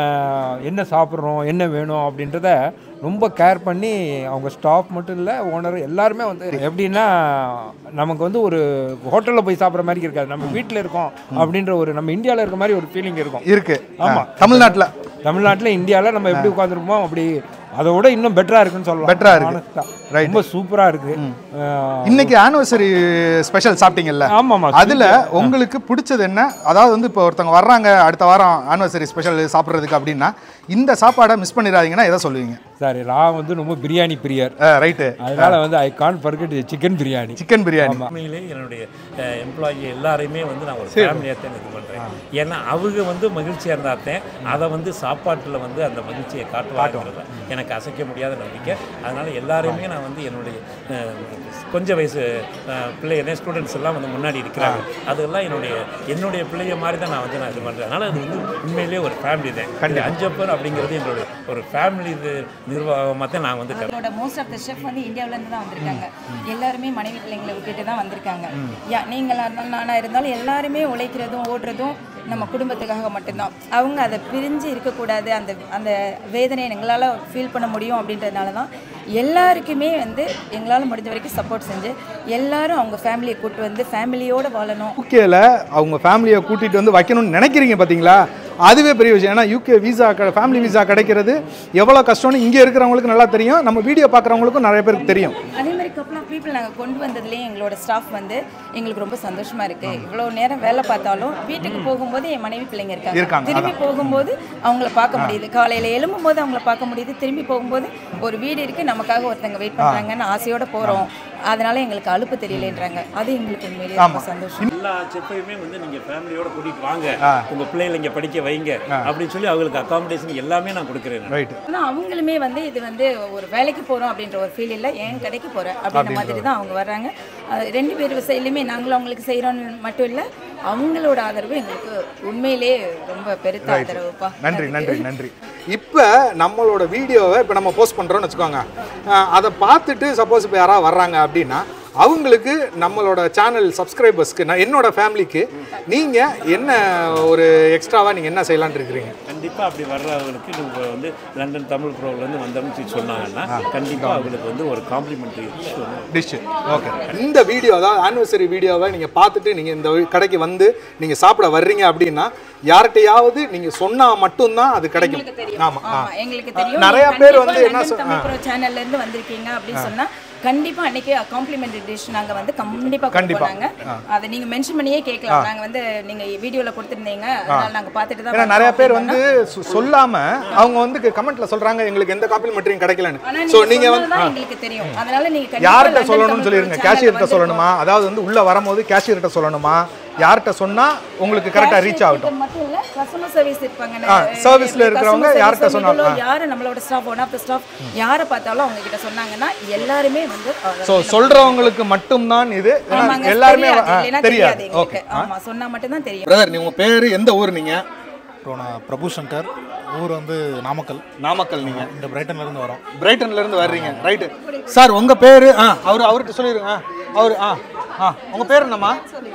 K: என்ன சாப்பிட்றோம் என்ன வேணும் அப்படின்றத ரொம்ப கேர் பண்ணி அவங்க ஸ்டாஃப் மட்டும் இல்லை ஓனர் எல்லாருமே வந்து எப்படின்னா நமக்கு வந்து ஒரு ஹோட்டலில் போய் சாப்பிட்ற மாதிரி இருக்காது நம்ம வீட்டில் இருக்கோம் அப்படின்ற ஒரு நம்ம இந்தியாவில் இருக்க மாதிரி ஒரு ஃபீலிங் இருக்கும்
A: இருக்கு
K: ஆமா
A: ஆ, தமிழ்நாட்டுல
K: தமிழ்நாட்டில் இந்தியாவில் நம்ம எப்படி உட்காந்துருப்போம் அப்படி அதை விட இன்னும் பெட்டரா இருக்குன்னு சொல்லலாம்
A: Better ஆ இருக்கு.
K: Honest ஆ. ரொம்ப சூப்பரா இருக்கு அஹ்,
A: இன்னைக்கு ஆனிவர்சரி ஸ்பெஷல் சாப்பிட்டீங்கல்ல
K: ஆமாமா,
A: அதுல
K: sweet.
A: உங்களுக்கு பிடிச்சது என்ன அதாவது வந்து இப்போ ஒருத்தவங்க வர்றாங்க அடுத்த வாரம் ஆனிவர்சரி ஸ்பெஷல் சாப்பிட்றதுக்கு அப்படின்னா இந்த சாப்பாடை மிஸ் பண்ணிடாதீங்கன்னா எதை சொல்லுவீங்க
K: சரி நான் வந்து ரொம்ப பிரியாணி பிரியர்
A: ரைட்டு
K: அதனால வந்து I can forget chicken biryani
A: chicken biryani
K: ஆமா.
H: உண்மையிலே என்னுடைய எம்ப்ளாயி எல்லாரையுமே வந்து நான் ஒரு
K: சரி.
H: ஃபேமிலியாக தான் இது பண்ணுறேன் ஏன்னா அவங்க வந்து மகிழ்ச்சியாக இருந்தாத்தேன் அதை வந்து சாப்பாட்டில் வந்து அந்த மகிழ்ச்சியை காட்டுவாங்கிறது எனக்கு அசைக்க முடியாத நம்பிக்கை அதனால் எல்லாரையுமே நான் வந்து என்னுடைய அஹ், கொஞ்சம் வயசு அஹ், பிள்ளைங்க ஸ்டூடெண்ட்ஸ் எல்லாம் வந்து முன்னாடி இருக்கிறாங்க அதெல்லாம் என்னுடைய என்னுடைய பிள்ளைய மாதிரி தான் நான் வந்து நான் இது பண்ணுறேன் அதனால் அது வந்து உண்மையிலேயே ஒரு ஃபேமிலி தான் இது அஞ்சப்பர் அப்படிங்கிறது என்னுடைய ஒரு ஃபேமிலி இது நிர்வாகமாக தான் நான் வந்து கருதுறேன்.
B: எங்களோட மோஸ்ட் ஆஃப் த ஷெஃப் வந்து இந்தியாவுல இருந்து தான் வந்திருக்காங்க எல்லாருமே மனைவி பிள்ளைங்களை விட்டுட்டு தான் வந்திருக்காங்க யா நீங்களா இருந்தாலும் நானா இருந்தாலும் எல்லாருமே உழைக்கிறதும் ஓடுறதும் நம்ம குடும்பத்துக்காக மட்டும்தான் அவங்க அதை பிரிஞ்சு இருக்கக்கூடாது அந்த அந்த வேதனையை எங்களால் ஃபீல் பண்ண முடியும் அப்படின்றதுனால தான் எல்லாருக்குமே வந்து எங்களால் முடிஞ்ச வரைக்கும் சப்போர்ட் செஞ்சு எல்லாரும் அவங்க ஃபேமிலியை கூட்டு வந்து ஃபேமிலியோடு வாழணும்
A: யூகேல அவங்க ஃபேமிலியை கூட்டிட்டு வந்து வைக்கணும்னு நினைக்கிறீங்க பாத்தீங்களா அதுவே பெரிய விஷயம் ஏன்னா யூகே விசா ஃபேமிலி விசா கிடைக்கிறது எவ்வளோ கஷ்டம்னு இங்கே இருக்கிறவங்களுக்கு நல்லா தெரியும் நம்ம வீடியோ பார்க்குறவங்களுக்கும் நிறைய பேருக்கு தெரியும்
B: அதே மாதிரி கப்பல் ஆஃப் பீப்புள் நாங்கள் கொண்டு வந்ததுலேயே எங்களோட ஸ்டாஃப் வந்து எங்களுக்கு ரொம்ப சந்தோஷமா இருக்கு இவ்வளோ நேரம் வேலை பார்த்தாலும் வீட்டுக்கு போகும்போது என் மனைவி பிள்ளைங்க இருக்காங்க
A: இருக்காங்க,
B: திரும்பி
A: அதான்.
B: போகும்போது அவங்கள பார்க்க முடியுது காலையில் எழும்பும் போது அவங்கள பார்க்க முடியுது திரும்பி போகும்போது ஒரு வீடு இருக்கு நமக்காக ஒருத்தங்க வெயிட் பண்றாங்கன்னு ஆசையோட போறோம் அதனால எங்களுக்கு அலுப்பு தெரியலன்றாங்க அது எங்களுக்கு உண்மையிலேயே ரொம்ப சந்தோஷம்
H: எல்லா செப்பையுமே வந்து நீங்க ஃபேமிலியோட கூட்டிட்டு வாங்க
A: ஆ.
H: உங்க பிள்ளைகளை இங்க படிக்க வைங்க அப்படின்னு சொல்லி அவங்களுக்கு அகாமடேஷன் எல்லாமே நான் கொடுக்குறேன்
A: ரைட்
B: ஆனா அவங்களுமே வந்து இது வந்து ஒரு வேலைக்கு போறோம் அப்படின்ற ஒரு ஃபீல் இல்லை என் கடைக்கு போறேன் அப்படின்ற மாதிரி தான் அவங்க வர்றாங்க அது ரெண்டு பேர் சைட்லையுமே நாங்களும் அவங்களுக்கு செய்கிறோன்னு மட்டும் இல்லை அவங்களோட ஆதரவு எங்களுக்கு உண்மையிலே ரொம்ப பெருத்த
A: Right.
B: ஆதரவுப்பா
A: நன்றி நன்றி நன்றி இப்போ நம்மளோட வீடியோவை இப்போ நம்ம போஸ்ட் பண்ணுறோம்னு வச்சுக்கோங்க அஹ் அதை பார்த்துட்டு சப்போஸ் இப்போ யாராவது வர்றாங்க அப்படின்னா அவங்களுக்கு நம்மளோட சேனல் சப்ஸ்கிரைபர்ஸ்க்கு நான் என்னோட ஃபேமிலிக்கு நீங்கள் என்ன ஒரு எக்ஸ்ட்ராவாக நீங்கள் என்ன செய்யலாம்னு இருக்கிறீங்க
H: கண்டிப்பா அப்படி வர்றவங்களுக்கு நீங்க வந்து லண்டன் தமிழ் ப்ரோலேருந்து வந்தோம்னு சொல்லி சொன்னாங்கன்னா கண்டிப்பா அவங்களுக்கு வந்து ஒரு காம்ப்ளிமெண்ட்ரி
A: டிஷ்ஷு ஓகே இந்த வீடியோ அதாவது ஆனிவர்சரி வீடியோவை நீங்கள் பார்த்துட்டு நீங்கள் இந்த கடைக்கு வந்து நீங்கள் சாப்பிட வர்றீங்க அப்படின்னா யார்கிட்டயாவது நீங்கள் சொன்னால் மட்டும்தான் அது கிடைக்கும் ஆமாம்
B: ஆமா எங்களுக்கு தெரியும்
A: நிறைய
B: நீங்க
A: பேர்
B: கண்டிப்பா
A: வந்து என்ன
B: லண்டன்
A: சொ-
B: தமிழ்
A: ஆ.
B: ப்ரோ சேனல்ல இருந்து வந்திருக்கீங்க அப்படின்னு சொன்னா கண்டிப்பா அன்னைக்கு காம்ப்ளிமெண்டரி டிஷ் நாங்க வந்து கண்டிப்பா
A: கண்டிப்பா.
B: கொடுப்போம் நாங்க
A: ஆ.
B: அதை நீங்க மென்ஷன் பண்ணியே
A: ஆ.
B: கேட்கலாம் நாங்க வந்து நீங்க வீடியோல கொடுத்திருந்தீங்க அதனால நாங்க பார்த்துட்டு தான்
A: ஏன்னா
B: வந்தோம்
A: நிறைய பேர்
B: அப்படின்னா.
A: வந்து சொ- சொல்லாம அவங்க வந்து கமெண்ட்ல சொல்றாங்க எங்களுக்கு எந்த காம்ப்ளிமெண்ட்ரியும்
B: ஆனா
A: கிடைக்கலன்னு ஸோ
B: நீங்க
A: நீங்க வந்து
B: சொன்னதுதான்
A: ஆ.
B: எங்களுக்கு தெரியும் அதனால நீங்க கண்டிப்பா
A: யார்கிட்ட
B: லண்டன்
A: சொல்லணும்னு
B: தமிழ்
A: சொல்லிருங்க
B: channel
A: கேஷியர்கிட்ட
B: வந்து
A: சொல்லணுமா அதாவது வந்து உள்ள வரும்போது கேஷியர்கிட்ட சொல்லணுமா யார்கிட்ட சொன்னா உங்களுக்கு கரெக்டா ரீச்
B: Cashier
A: ஆகட்டும்
B: கிட்ட மட்டும் இல்ல கஸ்டமர் சர்வீஸ் இருப்பாங்க
A: ஆ, service ல இருக்கிறவங்க யார்கிட்ட சொன்னாலும், ஆ.
B: யாரு நம்மளோட staff one of the staff யாரை பார்த்தாலும் அவங்க கிட்ட சொன்னாங்கன்னா எல்லாருமே வந்து அதை
A: ஸோ
B: வந்து
A: சொல்றவங்களுக்கு மட்டும்தான் இது ஏன்னா
B: ஆமாங்க,
A: எல்லாருமே
B: தெரியாது.
A: ஆ,
B: இல்லைன்னா
A: தெரியாது
B: தெரியாது
A: ஓகே
B: எங்களுக்கு. ஆமா சொன்னா மட்டும் தான் தெரியும்
A: பிரதர் நீ உங்க பேரு எந்த ஊர் நீங்க
L: அப்புறம் நான் பிரபு சங்கர் ஊர் வந்து நாமக்கல்
A: நாமக்கல் நீங்க
L: இந்த பிரைட்டன்ல இருந்து வரோம்
A: பிரைட்டன்ல இருந்து வர்றீங்க ரைட்டு சார் உங்க பேரு ஆ அவர் அவர்கிட்ட சொல்லிருங்க அவர் ஆ ஆ உங்க பேர் என்னம்மா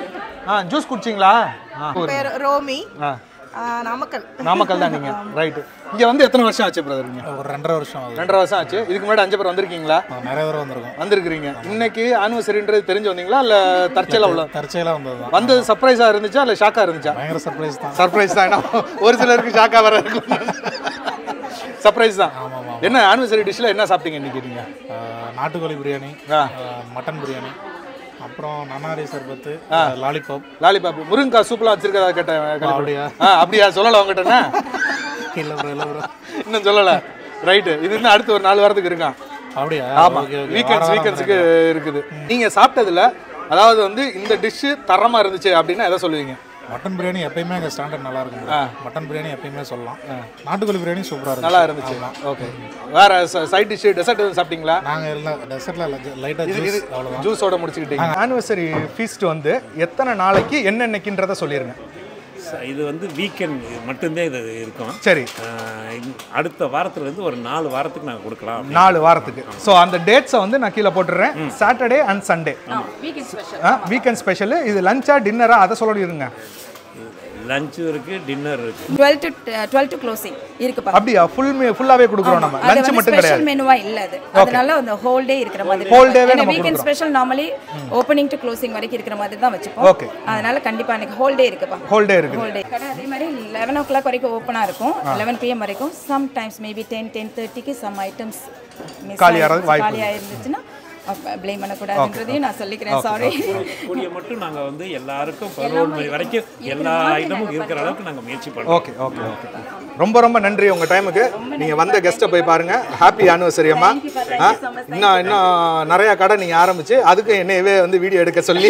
A: ஆ ஜூஸ் குடிச்சிங்களா ஆ
M: பேர் ரோமி
A: ஆ
M: ஆ, நாமக்கல்
A: நாமக்கல் தான் நீங்க ரைட்டு இங்க வந்து எத்தனை வருஷம் ஆச்சு பிரதர் நீங்க
L: ஒரு ரெண்டரை வருஷம் ஆகுது
A: ரெண்டரை வருஷம் ஆச்சு இதுக்கு முன்னாடி அஞ்சு பேர் வந்திருக்கீங்களா
L: நிறைய பேர் வந்திருக்கோம்
A: வந்திருக்கிறீங்க இன்னைக்கு ஆனிவர்சரின்றது தெரிஞ்சு வந்தீங்களா இல்ல தற்செயலா உள்ள
L: தற்செயலா வந்தது தான்
A: வந்தது சர்ப்ரைஸா இருந்துச்சா இல்ல ஷாக்கா இருந்துச்சா
L: பயங்கர சர்ப்ரைஸ் தான்
A: சர்ப்ரைஸ் தான் ஏன்னா ஒரு சிலருக்கு ஷாக்கா வர இருக்கும் சர்ப்ரைஸ் தான் என்ன ஆனிவர்சரி டிஷ்ல என்ன சாப்பிட்டீங்க இன்னைக்கு நீங்க
L: நாட்டுக்கோழி பிரியாணி
A: ஆ.
L: மட்டன் பிரியாணி அப்புறம் நன்னாரி சர்பத்து
A: ஆ.
L: லாலிபாப்
A: லாலிபாப் முருங்கக்காய் சூப்லாம் வச்சிருக்கதா கேட்டேன்
L: அப்படியா?
A: ஆ அப்படியா சொல்லல உங்ககிட்ட
L: இல்லை ப்ரோ இல்லை ப்ரோ
A: இன்னும் சொல்லல ரைட்டு இது இன்னும் அடுத்து ஒரு நாலு வாரத்துக்கு இருக்கான்
L: அப்படியா
A: ஆமா
L: ஓகே ஓகே
A: வீக்கெண்ட்ஸ் வீக்கெண்ட்ஸுக்கு இருக்குது நீங்க சாப்பிட்டதுல அதாவது வந்து இந்த டிஷ்ஷு தரமா இருந்துச்சு அப்படின்னா எதை சொல்லுவீங்க
L: மட்டன் பிரியாணி எப்பயுமே எங்கள் ஸ்டாண்டர்ட் நல்லா இருக்கும் மட்டன் பிரியாணி எப்பயுமே சொல்லலாம் நாட்டுக்கோழி பிரியாணி சூப்பராக இருக்கும்
A: நல்லா இருந்துச்சு ஓகே வேற சைட் டிஷ் டெசர்ட் எதுவும் சாப்பிட்டீங்களா
L: நாங்கள் எல்லாம் டெசர்ட்டில் லைட்டாக
A: இது இது
L: ஜூஸ் அவ்வளோதான்
A: ஜூஸோட முடிச்சுக்கிட்டீங்க ஆனிவர்சரி ஃபீஸ்ட் வந்து எத்தனை நாளைக்கு என்னென்னைக்குன்றத சொல்லிருங்க
H: ச- இது வந்து வீக்கெண்ட் மட்டும்தான் இது இருக்கும்
A: சரி
H: ஆஹ் இந்த அடுத்த வாரத்துல இருந்து ஒரு நாலு வாரத்துக்கு நாங்கள் கொடுக்கலாம் அப்படின்னு.
A: நாலு வாரத்துக்கு ஸோ அந்த டேட்ஸை வந்து நான் கீழே போட்டுடுறேன் Saturday and Sunday
B: weekend special
A: weekend special இது லஞ்சா டின்னரா அதை சொல்லிடுங்க
H: லஞ்சும் இருக்கு டின்னர் இருக்கு
B: twelve to twelve to closing இருக்குப்பா
A: அப்படியா ஃபுல் ஃபுல்லாவே கொடுக்குறோம் நம்ம
B: அது
A: லஞ்ச்
B: வந்து
A: மட்டும்
B: ஸ்பெஷல்
A: கிடையாது
B: மெனுவா இல்ல அது அதனால அந்த ஹோல் டே இருக்கிற மாதிரி
A: Whole day வே நம்ம
B: வீக்கெண்ட்
A: கொடுக்குறோம்.
B: Special normally opening to closing வரைக்கும் இருக்கிற மாதிரி தான் வச்சுப்போம்
A: Okay.
B: அதனால கண்டிப்பா எனக்கு ஹோல் டே இருக்குப்பா
A: Whole day இருக்குது.
B: ஹோல் டே கடை அதே மாதிரி லெவன் ஓ கிளாக் வரைக்கும் ஓப்பனா இருக்கும் லெவன் பிஎம் வரைக்கும் sometimes maybe ten ten தேர்ட்டிக்கு சம் ஐட்டம்ஸ்
A: காலியாகிறதுக்கு வாய்ப்பு
B: காலியா இருந்துச்சுன்னா ப்ளேம் பண்ணக்கூடாதுன்றதையும் நான் சொல்லிக்கிறேன் சாரி
H: கூடிய மட்டும் நாங்க வந்து எல்லாருக்கும் பதினோரு மணி வரைக்கும் எல்லா ஐட்டமும் இருக்கிற அளவுக்கு நாங்க முயற்சி பண்ணுவோம்
A: ஓகே ஓகே ஓகே ரொம்ப ரொம்ப நன்றி உங்க டைமுக்கு நீங்க வந்த கெஸ்ட்டை போய் பாருங்க ஹாப்பி ஆனிவர்சரி அம்மா ஆ, இன்னும் இன்னும் நிறைய கடை நீங்க ஆரம்பிச்சு அதுக்கு என்னையவே வந்து வீடியோ எடுக்க சொல்லி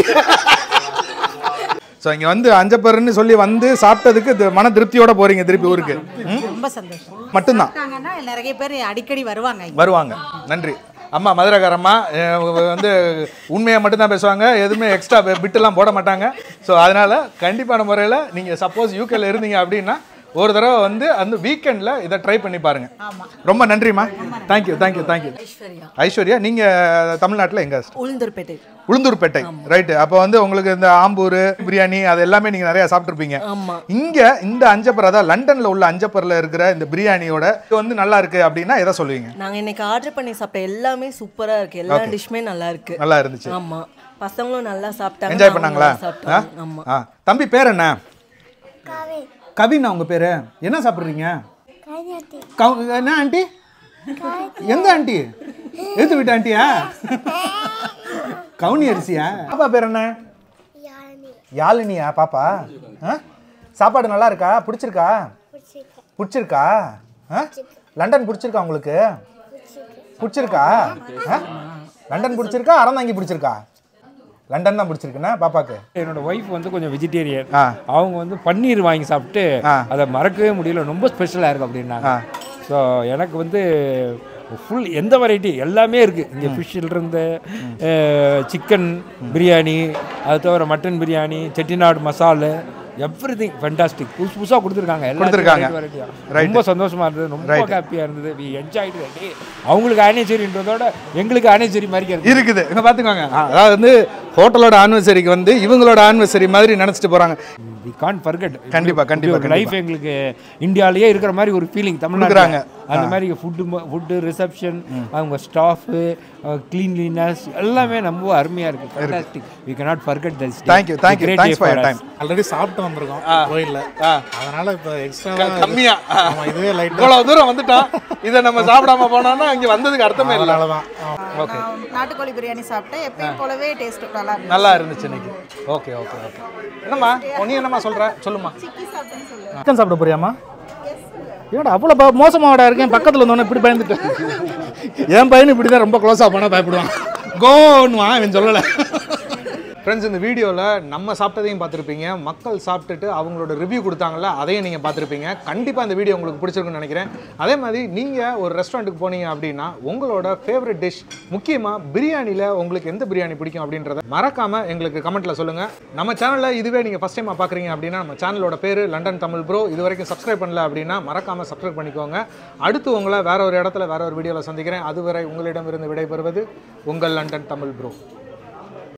A: ஸோ இங்கே வந்து அஞ்சப்பருன்னு சொல்லி வந்து சாப்பிட்டதுக்கு இது மன திருப்தியோட போறீங்க திருப்பி ஊருக்கு ம்?
D: ரொம்ப சந்தோஷம்
A: மட்டும்தான்
D: சாப்பிட்டாங்கன்னா நிறைய பேர் அடிக்கடி வருவாங்க இங்க.
A: வருவாங்க நன்றி அம்மா மதுரைக்காரம்மா அஹ் வந்து உண்மையை மட்டும்தான் பேசுவாங்க எதுவுமே எக்ஸ்ட்ரா பிட்டெல்லாம் போட மாட்டாங்க ஸோ அதனால் கண்டிப்பான முறையில் நீங்கள் சப்போஸ் யூகேல இருந்தீங்க அப்படின்னா ஒரு தடவை வந்து அந்த வீக்கெண்டில் இதை ட்ரை பண்ணி பாருங்க ரொம்ப நன்றிம்மா தேங்க்யூ தேங்க்யூ தேங்க்யூ ஐஸ்வர்யா நீங்கள் தமிழ்நாட்டில் எங்கே
M: உளுந்தூர்பேட்டை
A: உளுந்தூர்பேட்டை ரைட்டு அப்போ வந்து உங்களுக்கு இந்த ஆம்பூர் பிரியாணி அது எல்லாமே நீங்கள் நிறையா சாப்பிட்ருப்பீங்க
M: ஆமா.
A: இங்கே இந்த அஞ்சப்பர் அதாவது லண்டனில் உள்ள அஞ்சப்பரில் இருக்கிற இந்த பிரியாணியோட இது வந்து நல்லா இருக்கு அப்படின்னா எதை சொல்லுவீங்க
M: நாங்க இன்னைக்கு ஆர்டர் பண்ணி சாப்பிட்ட எல்லாமே சூப்பரா இருக்கு எல்லா
A: Okay.
M: டிஷ்மே நல்லா இருக்கு
A: நல்லா இருந்துச்சு.
M: ஆமா பசங்களும் நல்லா சாப்பிட்டாங்க
A: என்ஜாய்
M: நாங்களும்
A: பண்ணாங்களா
M: நல்லா சாப்பிட்டோம். ஆமா
A: ஆ தம்பி பேர் என்ன கவினா உங்க பேரு என்ன சாப்பிடுறீங்க கவு- என்ன ஆண்டி எந்த ஆண்டி எது வீட்டு ஆண்டியா கவுனி அரிசியா பாப்பா பேர் என்ன யாழினியா பாப்பா ஆ? சாப்பாடு நல்லா இருக்கா பிடிச்சிருக்கா பிடிச்சிருக்கா ஆ? லண்டன் பிடிச்சிருக்கா உங்களுக்கு பிடிச்சிருக்கா ஆ? லண்டன் பிடிச்சிருக்கா அறந்தாங்கி பிடிச்சிருக்கா லண்டன் தான் பிடிச்சிருக்குண்ணா பாப்பாக்கு
K: என்னோட ஒய்ஃப் வந்து கொஞ்சம் வெஜிடேரியன் அவங்க வந்து பன்னீர் வாங்கி சாப்பிட்டு அதை மறக்கவே முடியல ரொம்ப ஸ்பெஷலாக இருக்கு அப்படின்னாங்க ஸோ எனக்கு வந்து ஃபுல் எந்த வெரைட்டி எல்லாமே இருக்குது இங்கே ஃபிஷ்ஷிலிருந்து சிக்கன் பிரியாணி அது தவிர mutton biryani Chettinad masala everything fantastic புதுசு புதுசாக கொடுத்துருக்காங்க எல்லாம்
A: கொடுத்திருக்காங்க.
K: variety, variety ஆ.
A: Right.
K: ரொம்ப சந்தோஷமா இருந்தது ரொம்ப
A: Right.
K: ஹாப்பியாக இருந்தது வி என்ஜாய்டு டே அவங்களுக்கு ஆனிச்சேரின்றதோட எங்களுக்கு ஆனிச்சேரி மாதிரி இருக்கு
A: இருக்குது இங்க பாத்துக்கோங்க ஆ, அதாவது வந்து ஹோட்டலோட ஆனிவர்சரிக்கு வந்து இவங்களோட ஆனிவர்சரி மாதிரி நினைச்சிட்டு போறாங்க
K: வி கான் ஃபர்கெட்
A: கண்டிப்பா கண்டிப்பா
K: லைஃப்
A: கண்டிப்பா
K: எங்களுக்கு இந்தியாலயே இருக்கிற மாதிரி ஒரு ஃபீலிங்
A: கொடுக்குறாங்க.
K: தமிழ்நாட்டுல அந்த மாதிரி ஃபுட்டு ஃபுட்டு ரிசப்ஷன் அவங்க ஸ்டாஃபு கிளீன்லினஸ் எல்லாமே ரொம்ப அருமையா இருக்கு fantastic we cannot forget this day.
A: Thank you, thank you.
K: Great
A: Thanks
K: day
A: for
K: for
A: your
K: us.
A: time.
L: Already சாப்பிட்டு வந்திருக்கோம் கோயில்ல அதனால இப்போ எக்ஸ்ட்ரா
A: க- கம்மியா
L: ஆமா இதுவே லைட்
A: இவ்வளவு தூரம் வந்துட்டோம் இதை நம்ம சாப்பிடாம போனோம்னா இங்க வந்ததுக்கு அர்த்தமே இல்லை
L: அதனாலதான்
A: ஓகே
G: நாட்டுக்கோழி பிரியாணி சாப்பிட்டேன் எப்பயும் போலவே டேஸ்ட் நல்லா இருந்துச்சு
A: நல்லா இருந்துச்சு இன்னைக்கு ஓகே ஓகே ஓகே என்னம்மா உன் நீ என்னம்மா சொல்ற சொல்லுமா சிக்கன் சாப்பிட போறியாம்மா ஏடா அவ்வளோ ப- மோசமாடா இருக்கேன் பக்கத்தில் வந்தோன்னே இப்படி பயந்துட்டு என் பையன் இப்படி தான் ரொம்ப க்ளோஸாக போனால் பயப்படுவான் கோன்னுவான் இவன் சொல்லலை ஃப்ரெண்ட்ஸ் இந்த வீடியோவில் நம்ம சாப்பிட்டதையும் பார்த்துருப்பீங்க மக்கள் சாப்பிட்டுட்டு அவங்களோட ரிவ்யூ கொடுத்தாங்கல்ல அதையும் நீங்கள் பார்த்துருப்பீங்க கண்டிப்பாக இந்த வீடியோ உங்களுக்கு பிடிச்சிருக்குன்னு நினைக்கிறேன் அதே மாதிரி நீங்கள் ஒரு ரெஸ்டாரண்ட்டுக்கு போனீங்க அப்படின்னா உங்களோட ஃபேவரட் டிஷ் முக்கியமாக பிரியாணியில் உங்களுக்கு எந்த பிரியாணி பிடிக்கும் அப்படின்றத மறக்காமல் எங்களுக்கு கமெண்ட்டில் சொல்லுங்கள் நம்ம சேனலில் இதுவே நீங்கள் ஃபஸ்ட் டைமாக பார்க்குறீங்க அப்படின்னா நம்ம சேனலோட பேர் லண்டன் தமிழ் ப்ரோ இது வரைக்கும் சப்ஸ்கிரைப் பண்ணல அப்படின்னா மறக்காமல் சப்ஸ்கிரைப் பண்ணிக்கோங்க அடுத்து உங்களை வேற ஒரு இடத்துல வேற ஒரு வீடியோவில் சந்திக்கிறேன் அதுவரை உங்களிடமிருந்து விடைபெறுவது உங்கள் லண்டன் தமிழ் ப்ரோ